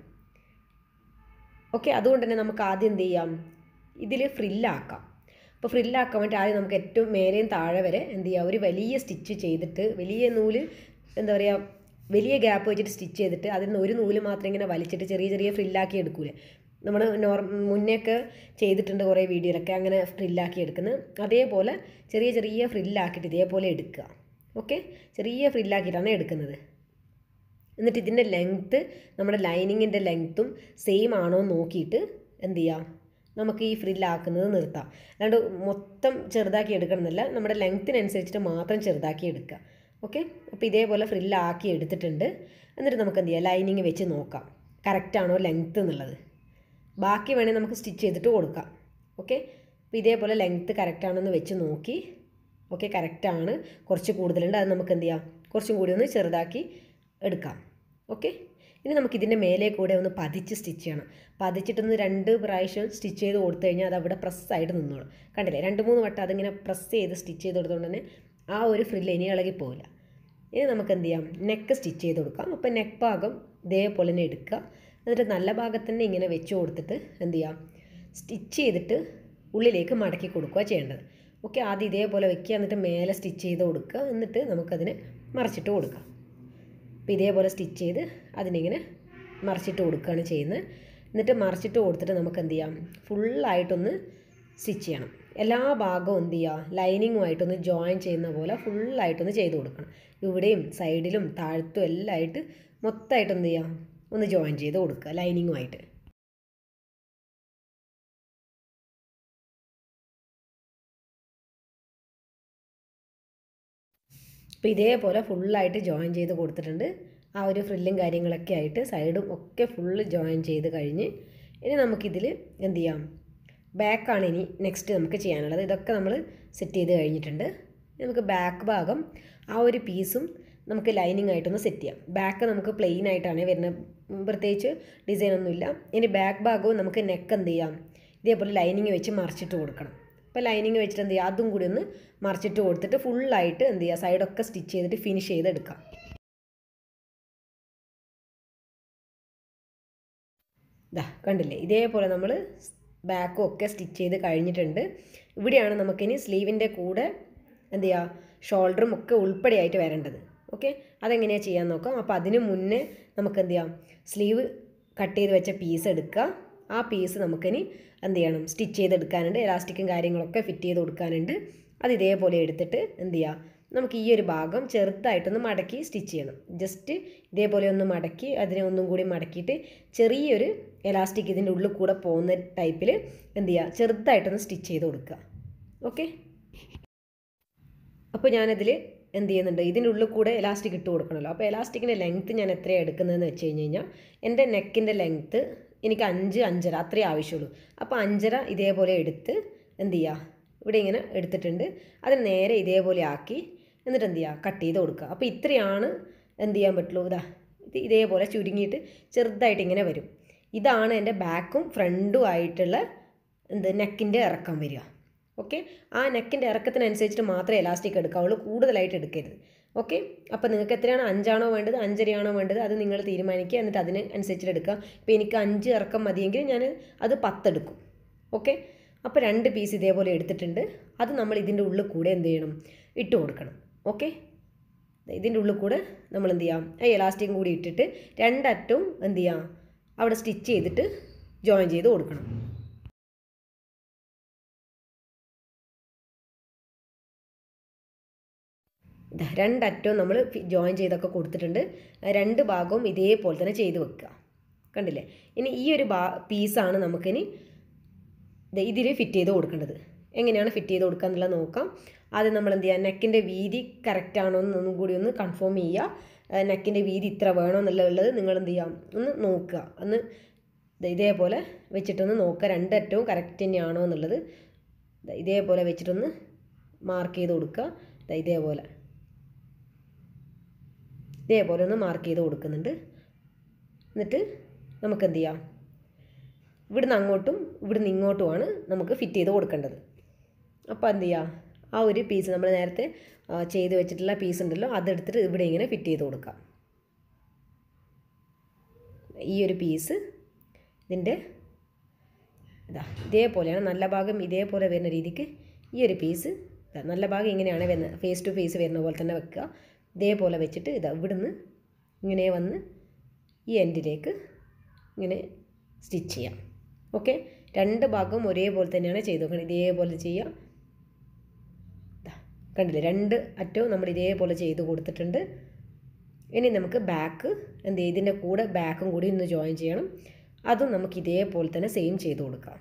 ഓക്കെ അതുകൊണ്ട് തന്നെ നമുക്ക് ആദ്യം എന്ത് ചെയ്യാം ഇതിൽ ഫ്രില്ലാക്കാം അപ്പോൾ ഫ്രില്ലാക്കാൻ വേണ്ടി ആദ്യം നമുക്ക് ഏറ്റവും മേലെയും താഴെ വരെ എന്ത് ചെയ്യുക ഒരു വലിയ സ്റ്റിച്ച് ചെയ്തിട്ട് വലിയ നൂല് എന്താ പറയുക വലിയ ഗ്യാപ്പ് വെച്ചിട്ട് സ്റ്റിച്ച് ചെയ്തിട്ട് അതിൽ നിന്ന് ഒരു നൂല് മാത്രം ഇങ്ങനെ വലിച്ചിട്ട് ചെറിയ ചെറിയ ഫ്രില്ലാക്കി എടുക്കൂലേ നമ്മൾ നോർ മുന്നേയൊക്കെ ചെയ്തിട്ടുണ്ട് കുറേ വീഡിയോയിലൊക്കെ അങ്ങനെ ഫ്രില്ലാക്കി എടുക്കുന്നത് അതേപോലെ ചെറിയ ചെറിയ ഫ്രില്ലാക്കിയിട്ട് ഇതേപോലെ എടുക്കുക ഓക്കെ ചെറിയ ഫ്രില്ലാക്കിയിട്ടാണ് എടുക്കുന്നത് എന്നിട്ട് ഇതിൻ്റെ ലെങ്ത്ത് നമ്മുടെ ലൈനിങ്ങിൻ്റെ ലെങ്ത്തും സെയിം ആണോ എന്ന് നോക്കിയിട്ട് എന്ത് ചെയ്യാം നമുക്ക് ഈ ഫ്രില്ലാക്കുന്നത് നിർത്താം അല്ലാണ്ട് മൊത്തം ചെറുതാക്കി എടുക്കണമെന്നില്ല നമ്മുടെ ലെങ്ത്തിനനുസരിച്ചിട്ട് മാത്രം ചെറുതാക്കി എടുക്കുക ഓക്കെ അപ്പോൾ ഇതേപോലെ ഫ്രില്ലാക്കി എടുത്തിട്ടുണ്ട് എന്നിട്ട് നമുക്ക് എന്ത് ചെയ്യാം ലൈനിങ് വെച്ച് നോക്കാം കറക്റ്റാണോ ലെങ്ത്ത് എന്നുള്ളത് ബാക്കി വേണേൽ നമുക്ക് സ്റ്റിച്ച് ചെയ്തിട്ട് കൊടുക്കാം ഓക്കെ അപ്പോൾ ഇതേപോലെ ലെങ്ത്ത് കറക്റ്റാണെന്ന് വെച്ച് നോക്കി ഓക്കെ കറക്റ്റാണ് കുറച്ച് കൂടുതലുണ്ട് അത് നമുക്ക് എന്ത് ചെയ്യാം കുറച്ചും കൂടി ഒന്ന് ചെറുതാക്കി എടുക്കാം ഓക്കെ ഇനി നമുക്ക് ഇതിൻ്റെ മേലെ കൂടെ ഒന്ന് പതിച്ച് സ്റ്റിച്ച് ചെയ്യണം പതിച്ചിട്ടൊന്ന് രണ്ട് പ്രാവശ്യം സ്റ്റിച്ച് ചെയ്ത് കൊടുത്തു കഴിഞ്ഞാൽ അത് അവിടെ പ്രസ്സായിട്ട് നിന്നോളും കണ്ടില്ലേ രണ്ട് മൂന്ന് വട്ടം അതിങ്ങനെ പ്രസ് ചെയ്ത് സ്റ്റിച്ച് ചെയ്ത് കൊടുത്തുകൊണ്ട് തന്നെ ആ ഒരു ഫ്രില്ല് ഇനി ഇളകി പോവില്ല ഇനി നമുക്ക് എന്ത് ചെയ്യാം നെക്ക് സ്റ്റിച്ച് ചെയ്ത് കൊടുക്കാം അപ്പോൾ നെക്ക് ഭാഗം ഇതേപോലെ തന്നെ എടുക്കുക എന്നിട്ട് നല്ല ഭാഗത്ത് തന്നെ ഇങ്ങനെ വെച്ച് കൊടുത്തിട്ട് എന്ത് ചെയ്യാം സ്റ്റിച്ച് ചെയ്തിട്ട് ഉള്ളിലേക്ക് മടക്കി കൊടുക്കുക ചെയ്യേണ്ടത് ഓക്കെ ആദ്യം ഇതേപോലെ വെക്കുക എന്നിട്ട് മേലെ സ്റ്റിച്ച് ചെയ്ത് കൊടുക്കുക എന്നിട്ട് നമുക്കതിനെ മറിച്ചിട്ട് കൊടുക്കാം അപ്പോൾ ഇതേപോലെ സ്റ്റിച്ച് ചെയ്ത് അതിനിങ്ങനെ മറിച്ചിട്ട് കൊടുക്കുകയാണ് ചെയ്യുന്നത് എന്നിട്ട് മറിച്ചിട്ട് കൊടുത്തിട്ട് നമുക്ക് എന്ത് ചെയ്യാം ഫുള്ളായിട്ടൊന്ന് സ്റ്റിച്ച് ചെയ്യണം എല്ലാ ഭാഗവും എന്ത് ചെയ്യുക ലൈനിങ്ങുമായിട്ടൊന്ന് ജോയിൻ ചെയ്യുന്ന പോലെ ഫുള്ളായിട്ടൊന്ന് ചെയ്ത് കൊടുക്കണം ഇവിടെയും സൈഡിലും താഴത്തും എല്ലാം ആയിട്ട് മൊത്തമായിട്ട് എന്ത് ചെയ്യുക ഒന്ന് ജോയിൻ ചെയ്ത് കൊടുക്കുക ലൈനിങ്ങുമായിട്ട് അപ്പോൾ ഇതേപോലെ ഫുള്ളായിട്ട് ജോയിൻ ചെയ്ത് കൊടുത്തിട്ടുണ്ട് ആ ഒരു ഫ്രില്ലും കാര്യങ്ങളൊക്കെ ആയിട്ട് സൈഡും ഒക്കെ ഫുള്ള് ജോയിൻ ചെയ്ത് കഴിഞ്ഞ് ഇനി നമുക്കിതിൽ എന്ത് ചെയ്യാം ബാക്കാണ് ഇനി നെക്സ്റ്റ് നമുക്ക് ചെയ്യാനുള്ളത് ഇതൊക്കെ നമ്മൾ സെറ്റ് ചെയ്ത് കഴിഞ്ഞിട്ടുണ്ട് നമുക്ക് ബാക്ക് ഭാഗം ആ ഒരു പീസും നമുക്ക് ലൈനിങ് ആയിട്ടൊന്ന് സെറ്റ് ചെയ്യാം ബാക്ക് നമുക്ക് പ്ലെയിൻ ആയിട്ടാണ് വരുന്നത് പ്രത്യേകിച്ച് ഡിസൈൻ ഒന്നുമില്ല ഇനി ബാക്ക് ഭാഗവും നമുക്ക് നെക്ക് എന്ത് ചെയ്യാം ഇതേപോലെ ലൈനിങ് വെച്ച് മറിച്ചിട്ട് കൊടുക്കണം അപ്പോൾ ലൈനിങ് വെച്ചിട്ട് എന്ത് ചെയ്യുക അതും കൂടി ഒന്ന് മറിച്ചിട്ട് കൊടുത്തിട്ട് ഫുള്ളായിട്ട് എന്ത് ചെയ്യുക സൈഡൊക്കെ സ്റ്റിച്ച് ചെയ്തിട്ട് ഫിനിഷ് ചെയ്തെടുക്കാം ഇതാ കണ്ടില്ലേ ഇതേപോലെ നമ്മൾ ബാക്കും ഒക്കെ സ്റ്റിച്ച് ചെയ്ത് കഴിഞ്ഞിട്ടുണ്ട് ഇവിടെയാണ് നമുക്കിനി സ്ലീവിൻ്റെ കൂടെ എന്ത് ചെയ്യുക ഷോൾഡറും ഒക്കെ ഉൾപ്പെടെയായിട്ട് വരേണ്ടത് ഓക്കെ അതെങ്ങനെയാണ് ചെയ്യാൻ നോക്കാം അപ്പോൾ അതിന് മുന്നേ നമുക്ക് എന്ത് ചെയ്യാം സ്ലീവ് കട്ട് ചെയ്ത് വെച്ച പീസ് എടുക്കുക ആ പീസ് നമുക്കിനി എന്ത് ചെയ്യണം സ്റ്റിച്ച് ചെയ്തെടുക്കാനുണ്ട് എലാസ്റ്റിക്കും കാര്യങ്ങളൊക്കെ ഫിറ്റ് ചെയ്ത് കൊടുക്കാനുണ്ട് അത് ഇതേപോലെ എടുത്തിട്ട് എന്ത് ചെയ്യുക നമുക്ക് ഈ ഒരു ഭാഗം ചെറുതായിട്ടൊന്ന് മടക്കി സ്റ്റിച്ച് ചെയ്യണം ജസ്റ്റ് ഇതേപോലെ ഒന്ന് മടക്കി അതിനെ ഒന്നും കൂടി മടക്കിയിട്ട് ചെറിയൊരു എലാസ്റ്റിക് ഇതിൻ്റെ ഉള്ളിൽ കൂടെ പോകുന്ന ടൈപ്പിൽ എന്ത് ചെയ്യുക ചെറുതായിട്ടൊന്ന് സ്റ്റിച്ച് ചെയ്ത് കൊടുക്കുക ഓക്കെ അപ്പോൾ ഞാനതിൽ എന്ത് ചെയ്യുന്നുണ്ട് ഇതിൻ്റെ ഉള്ളിൽ കൂടെ എലാസ്റ്റിക് ഇട്ട് കൊടുക്കണമല്ലോ അപ്പോൾ എലാസ്റ്റിക്കിൻ്റെ ലെങ്ത്ത് ഞാൻ എത്രയാണ് എടുക്കുന്നതെന്ന് വെച്ച് കഴിഞ്ഞ് കഴിഞ്ഞാൽ എൻ്റെ നെക്കിൻ്റെ ലെങ്ത്ത് എനിക്ക് അഞ്ച് അഞ്ചര അത്രയേ ആവശ്യമുള്ളൂ അപ്പോൾ അഞ്ചര ഇതേപോലെ എടുത്ത് എന്ത് ചെയ്യുക ഇവിടെ ഇങ്ങനെ എടുത്തിട്ടുണ്ട് അതിന് നേരെ ഇതേപോലെ ആക്കി എന്നിട്ട് എന്ത് ചെയ്യുക കട്ട് ചെയ്ത് കൊടുക്കുക അപ്പോൾ ഇത്രയാണ് എന്ത് ചെയ്യാൻ പറ്റുള്ളൂ ഇതാ ഇത് ഇതേപോലെ ചുരുങ്ങിയിട്ട് ചെറുതായിട്ട് ഇങ്ങനെ വരും ഇതാണ് എൻ്റെ ബാക്കും ഫ്രണ്ടും ആയിട്ടുള്ള എന്ത് നെക്കിൻ്റെ ഇറക്കം വരിക ഓക്കെ ആ നെക്കിൻ്റെ ഇറക്കത്തിനനുസരിച്ചിട്ട് മാത്രമേ എലാസ്റ്റിക് എടുക്കാവുള്ളൂ കൂടുതലായിട്ട് എടുക്കരുത് ഓക്കെ അപ്പോൾ നിങ്ങൾക്ക് എത്രയാണ് അഞ്ചാണോ വേണ്ടത് അഞ്ചരയാണോ വേണ്ടത് അത് നിങ്ങൾ തീരുമാനിക്കുക എന്നിട്ട് അതിന് അനുസരിച്ചിട്ട് എടുക്കുക ഇപ്പോൾ എനിക്ക് അഞ്ച് ഇറക്കം മതിയെങ്കിൽ ഞാൻ അത് പത്തെടുക്കും ഓക്കെ അപ്പോൾ രണ്ട് പീസ് ഇതേപോലെ എടുത്തിട്ടുണ്ട് അത് നമ്മൾ ഇതിൻ്റെ ഉള്ളിൽ കൂടെ എന്ത് ചെയ്യണം ഇട്ട് കൊടുക്കണം ഓക്കെ ഇതിൻ്റെ ഉള്ളിൽ കൂടെ നമ്മൾ എന്ത് ചെയ്യാം ആ എലാസ്റ്റിക്കും കൂടി ഇട്ടിട്ട് രണ്ടറ്റവും എന്ത് ചെയ്യാം അവിടെ സ്റ്റിച്ച് ചെയ്തിട്ട് ജോയിൻ ചെയ്ത് കൊടുക്കണം ഇതാ രണ്ടറ്റവും നമ്മൾ ജോയിൻ ചെയ്തൊക്കെ കൊടുത്തിട്ടുണ്ട് രണ്ട് ഭാഗവും ഇതേപോലെ തന്നെ ചെയ്ത് വെക്കുക കണ്ടില്ലേ ഇനി ഈ ഒരു ഭാ പീസാണ് നമുക്കിനി ഇതിൽ ഫിറ്റ് ചെയ്ത് കൊടുക്കേണ്ടത് എങ്ങനെയാണ് ഫിറ്റ് ചെയ്ത് കൊടുക്കുക എന്നുള്ളത് നോക്കാം ആദ്യം നമ്മൾ എന്ത് ചെയ്യുക നെക്കിൻ്റെ വീതി കറക്റ്റ് ആണോ എന്നൊന്നും കൂടി ഒന്ന് കൺഫേം ചെയ്യുക നെക്കിൻ്റെ വീതി ഇത്ര വേണമെന്നുള്ളത് നിങ്ങൾ എന്ത് ചെയ്യാം ഒന്ന് നോക്കുക ഒന്ന് ദേ ഇതേപോലെ വെച്ചിട്ടൊന്ന് നോക്കുക രണ്ടറ്റവും കറക്റ്റ് തന്നെയാണോ എന്നുള്ളത് ദേ ഇതേപോലെ വെച്ചിട്ടൊന്ന് മാർക്ക് ചെയ്ത് കൊടുക്കുക ദേ ഇതേപോലെ ഇതേപോലെ ഒന്ന് മാർക്ക് ചെയ്ത് കൊടുക്കുന്നുണ്ട് എന്നിട്ട് നമുക്ക് എന്ത് ചെയ്യാം ഇവിടുന്ന് അങ്ങോട്ടും ഇവിടുന്ന് ഇങ്ങോട്ടുമാണ് നമുക്ക് ഫിറ്റ് ചെയ്ത് കൊടുക്കേണ്ടത് അപ്പോൾ എന്ത് ചെയ്യുക ആ ഒരു പീസ് നമ്മൾ നേരത്തെ ആ, ചെയ്ത് വെച്ചിട്ടുള്ള പീസ് ഉണ്ടല്ലോ അതെടുത്തിട്ട് ഇവിടെ ഇങ്ങനെ ഫിറ്റ് ചെയ്ത് കൊടുക്കാം ഈ ഒരു പീസ് ഇതിൻ്റെ ഇതാ ഇതേപോലെയാണ് നല്ല ഭാഗം ഇതേപോലെ വരുന്ന രീതിക്ക് ഈ ഒരു പീസ് ഇതാ നല്ല ഭാഗം ഇങ്ങനെയാണ് വരുന്നത് ഫേസ് ടു ഫേസ് വരുന്ന പോലെ തന്നെ വെക്കുക ഇതേപോലെ വെച്ചിട്ട് ഇതാ ഇവിടുന്ന് ഇങ്ങനെ വന്ന് ഈ എൻഡിലേക്ക് ഇങ്ങനെ സ്റ്റിച്ച് ചെയ്യാം ഓക്കെ രണ്ട് ഭാഗവും ഒരേപോലെ തന്നെയാണ് ചെയ്ത് നോക്കണം ഇതേപോലെ ചെയ്യാം ദാ, കണ്ടില്ലേ രണ്ട് അറ്റവും നമ്മൾ ഇതേപോലെ ചെയ്ത് കൊടുത്തിട്ടുണ്ട് ഇനി നമുക്ക് ബാക്ക് എന്ത് ചെയ്യും ഇതിൻ്റെ കൂടെ ബാക്കും കൂടി ഒന്ന് ജോയിൻ ചെയ്യണം അതും നമുക്ക് ഇതേപോലെ തന്നെ സെയിം ചെയ്ത് കൊടുക്കാം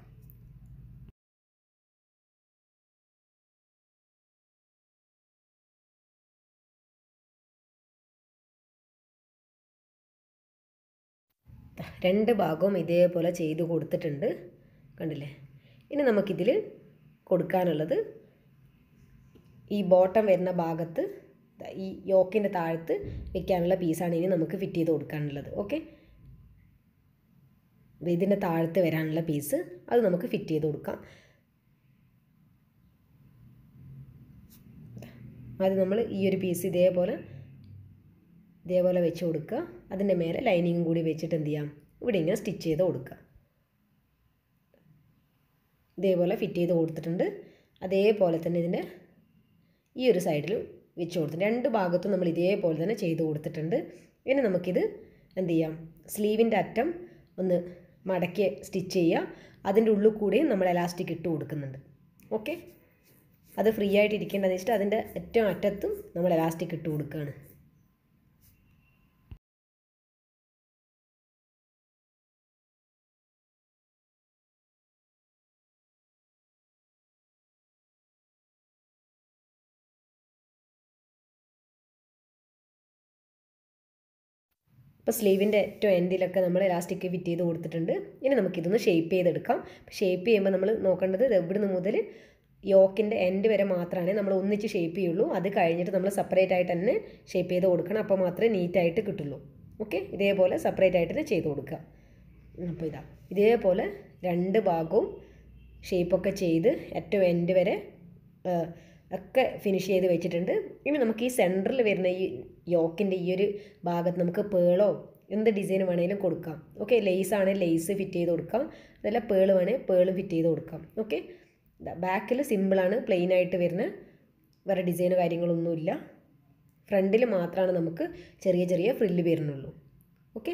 ദാ, രണ്ട് ഭാഗവും ഇതേപോലെ ചെയ്ത് കൊടുത്തിട്ടുണ്ട് കണ്ടില്ലേ ഇനി നമുക്കിതിൽ കൊടുക്കാനുള്ളത് ഈ ബോട്ടം വരുന്ന ഭാഗത്ത് ദാ ഈ യോക്കിൻ്റെ താഴത്ത് വെക്കാനുള്ള പീസാണ് ഇനി നമുക്ക് ഫിറ്റ് ചെയ്ത് കൊടുക്കാനുള്ളത് ഓക്കെ ഇതിൻ്റെ താഴത്ത് വരാനുള്ള പീസ് അത് നമുക്ക് ഫിറ്റ് ചെയ്ത് കൊടുക്കാം അത് നമ്മൾ ഈ ഒരു പീസ് ഇതേപോലെ ഇതേപോലെ വെച്ച് കൊടുക്കുക അതിൻ്റെ മേലെ ലൈനിങ്ങും കൂടി വെച്ചിട്ട് എന്ത് ചെയ്യാം ഇവിടെ ഇങ്ങനെ സ്റ്റിച്ച് ചെയ്ത് കൊടുക്കുക ഇതേപോലെ ഫിറ്റ് ചെയ്ത് കൊടുത്തിട്ടുണ്ട് അതേപോലെ തന്നെ ഇതിൻ്റെ ഈ ഒരു സൈഡിലും വെച്ച് കൊടുത്തിട്ടുണ്ട് രണ്ട് ഭാഗത്തും നമ്മൾ ഇതേപോലെ തന്നെ ചെയ്ത് കൊടുത്തിട്ടുണ്ട് ഇനി നമുക്കിത് എന്ത് ചെയ്യാം സ്ലീവിൻ്റെ അറ്റം ഒന്ന് മടക്കി സ്റ്റിച്ച് ചെയ്യുക അതിൻ്റെ ഉള്ളിൽ കൂടെയും നമ്മൾ എലാസ്റ്റിക് ഇട്ട് കൊടുക്കുന്നുണ്ട് ഓക്കെ അത് ഫ്രീ ആയിട്ട് ഇരിക്കേണ്ടതെന്ന് വെച്ചിട്ട് അതിൻ്റെ ഏറ്റവും അറ്റത്തും നമ്മൾ എലാസ്റ്റിക് ഇട്ട് കൊടുക്കുകയാണ് ഇപ്പോൾ സ്ലീവിൻ്റെ ഏറ്റവും എൻഡിലൊക്കെ നമ്മൾ ഇലാസ്റ്റിക് ഫിറ്റ് ചെയ്ത് കൊടുത്തിട്ടുണ്ട് ഇനി നമുക്കിതൊന്ന് ഷേപ്പ് ചെയ്തെടുക്കാം ഷേപ്പ് ചെയ്യുമ്പോൾ നമ്മൾ നോക്കേണ്ടത് ഇത് ഇവിടുന്ന് മുതൽ യോക്കിൻ്റെ എൻഡ് വരെ മാത്രമാണ് നമ്മൾ ഒന്നിച്ച് ഷേപ്പ് ചെയ്യുള്ളൂ അത് കഴിഞ്ഞിട്ട് നമ്മൾ സെപ്പറേറ്റ് ആയിട്ട് തന്നെ ഷേപ്പ് ചെയ്ത് കൊടുക്കണം അപ്പോൾ മാത്രമേ നീറ്റായിട്ട് കിട്ടുള്ളൂ ഓക്കെ ഇതേപോലെ സെപ്പറേറ്റ് ആയിട്ട് തന്നെ ചെയ്ത് കൊടുക്കുക അപ്പോൾ ഇതാ ഇതേപോലെ രണ്ട് ഭാഗവും ഷേപ്പൊക്കെ ചെയ്ത് ഏറ്റവും എൻഡ് വരെ ആ, ഒക്കെ ഫിനിഷ് ചെയ്ത് വെച്ചിട്ടുണ്ട് ഇനി നമുക്ക് ഈ സെൻറ്ററിൽ വരുന്ന ഈ യോക്കിൻ്റെ ഈ ഒരു ഭാഗത്ത് നമുക്ക് പേളോ എന്ത് ഡിസൈൻ വേണേലും കൊടുക്കാം ഓക്കെ ലേസ് ആണെങ്കിൽ ലേസ് ഫിറ്റ് ചെയ്ത് കൊടുക്കാം അതല്ല പേള് വേണേൽ പേളും ഫിറ്റ് ചെയ്ത് കൊടുക്കാം ഓക്കെ ബാക്കിൽ സിമ്പിളാണ് പ്ലെയിൻ ആയിട്ട് വരുന്ന വേറെ ഡിസൈനോ കാര്യങ്ങളൊന്നുമില്ല ഫ്രണ്ടിൽ മാത്രമാണ് നമുക്ക് ചെറിയ ചെറിയ ഫ്രില്ല് വരുന്നുള്ളൂ ഓക്കെ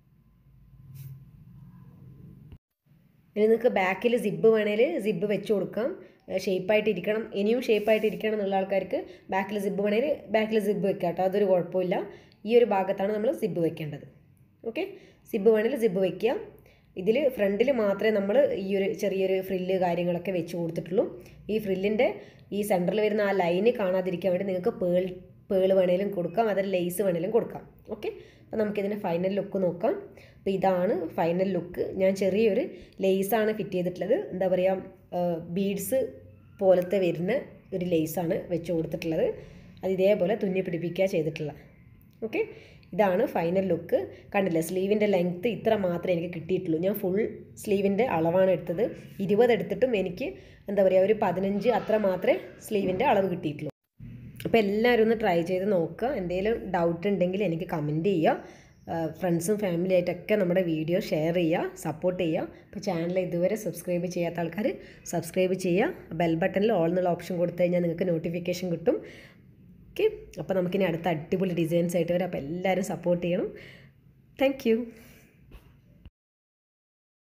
ഇനി നിങ്ങൾക്ക് ബാക്കിൽ സിബ് വേണേൽ സിബ് വെച്ച് കൊടുക്കാം ഷേപ്പായിട്ട് ഇരിക്കണം ഇനിയും ഷേപ്പായിട്ട് ഇരിക്കണം എന്നുള്ള ആൾക്കാർക്ക് ബാക്കിൽ സിബ് വേണേൽ ബാക്കിൽ സിബ് വെക്കാം കേട്ടോ അതൊരു കുഴപ്പമില്ല ഈ ഒരു ഭാഗത്താണ് നമ്മൾ സിബ് വെക്കേണ്ടത് ഓക്കെ സിബ് വേണേൽ സിബ് വെക്കുക ഇതിൽ ഫ്രണ്ടിൽ മാത്രമേ നമ്മൾ ഈ ഒരു ചെറിയൊരു ഫ്രില്ല് കാര്യങ്ങളൊക്കെ വെച്ച് കൊടുത്തിട്ടുള്ളൂ ഈ ഫ്രില്ലിൻ്റെ ഈ സെൻറ്ററിൽ വരുന്ന ആ ലൈന് കാണാതിരിക്കാൻ വേണ്ടി നിങ്ങൾക്ക് പേൾ പേൾ വേണേലും കൊടുക്കാം അതല്ല ലേസ് വേണേലും കൊടുക്കാം ഓക്കെ അപ്പോൾ നമുക്കിതിൻ്റെ ഫൈനൽ ലുക്ക് നോക്കാം അപ്പോൾ ഇതാണ് ഫൈനൽ ലുക്ക് ഞാൻ ചെറിയൊരു ലേസാണ് ഫിറ്റ് ചെയ്തിട്ടുള്ളത് എന്താ പറയുക ബീഡ്സ് പോലത്തെ വരുന്ന ഒരു ലേസാണ് വെച്ച് കൊടുത്തിട്ടുള്ളത് അത് ഇതേപോലെ തുന്നി പിടിപ്പിക്കുക ചെയ്തിട്ടുള്ളത് ഓക്കെ ഇതാണ് ഫൈനൽ ലുക്ക് കണ്ടില്ലേ സ്ലീവിൻ്റെ ലെങ്ത്ത് ഇത്ര മാത്രമേ എനിക്ക് കിട്ടിയിട്ടുള്ളൂ ഞാൻ ഫുൾ സ്ലീവിൻ്റെ അളവാണ് എടുത്തത് ഇരുപത് എടുത്തിട്ടും എനിക്ക് എന്താ പറയുക ഒരു പതിനഞ്ച് അത്ര മാത്രമേ സ്ലീവിൻ്റെ അളവ് കിട്ടിയിട്ടുള്ളൂ അപ്പോൾ എല്ലാവരും ഒന്ന് ട്രൈ ചെയ്ത് നോക്കുക എന്തെങ്കിലും ഡൗട്ട് ഉണ്ടെങ്കിൽ എനിക്ക് കമൻറ്റ് ചെയ്യുക ഫ്രണ്ട്സും ഫാമിലി ആയിട്ടൊക്കെ നമ്മുടെ വീഡിയോ ഷെയർ ചെയ്യുക സപ്പോർട്ട് ചെയ്യുക അപ്പോൾ ചാനൽ ഇതുവരെ സബ്സ്ക്രൈബ് ചെയ്യാത്ത ആൾക്കാർ സബ്സ്ക്രൈബ് ചെയ്യുക ബെൽ ബട്ടണിൽ ഓൾ എന്നുള്ള ഓപ്ഷൻ കൊടുത്തു കഴിഞ്ഞാൽ നിങ്ങൾക്ക് നോട്ടിഫിക്കേഷൻ കിട്ടും ഓക്കെ അപ്പോൾ നമുക്കിനി അടുത്ത അടിപൊളി ഡിസൈൻസ് ആയിട്ട് വരാം അപ്പോൾ എല്ലാവരും സപ്പോർട്ട് ചെയ്യണം താങ്ക്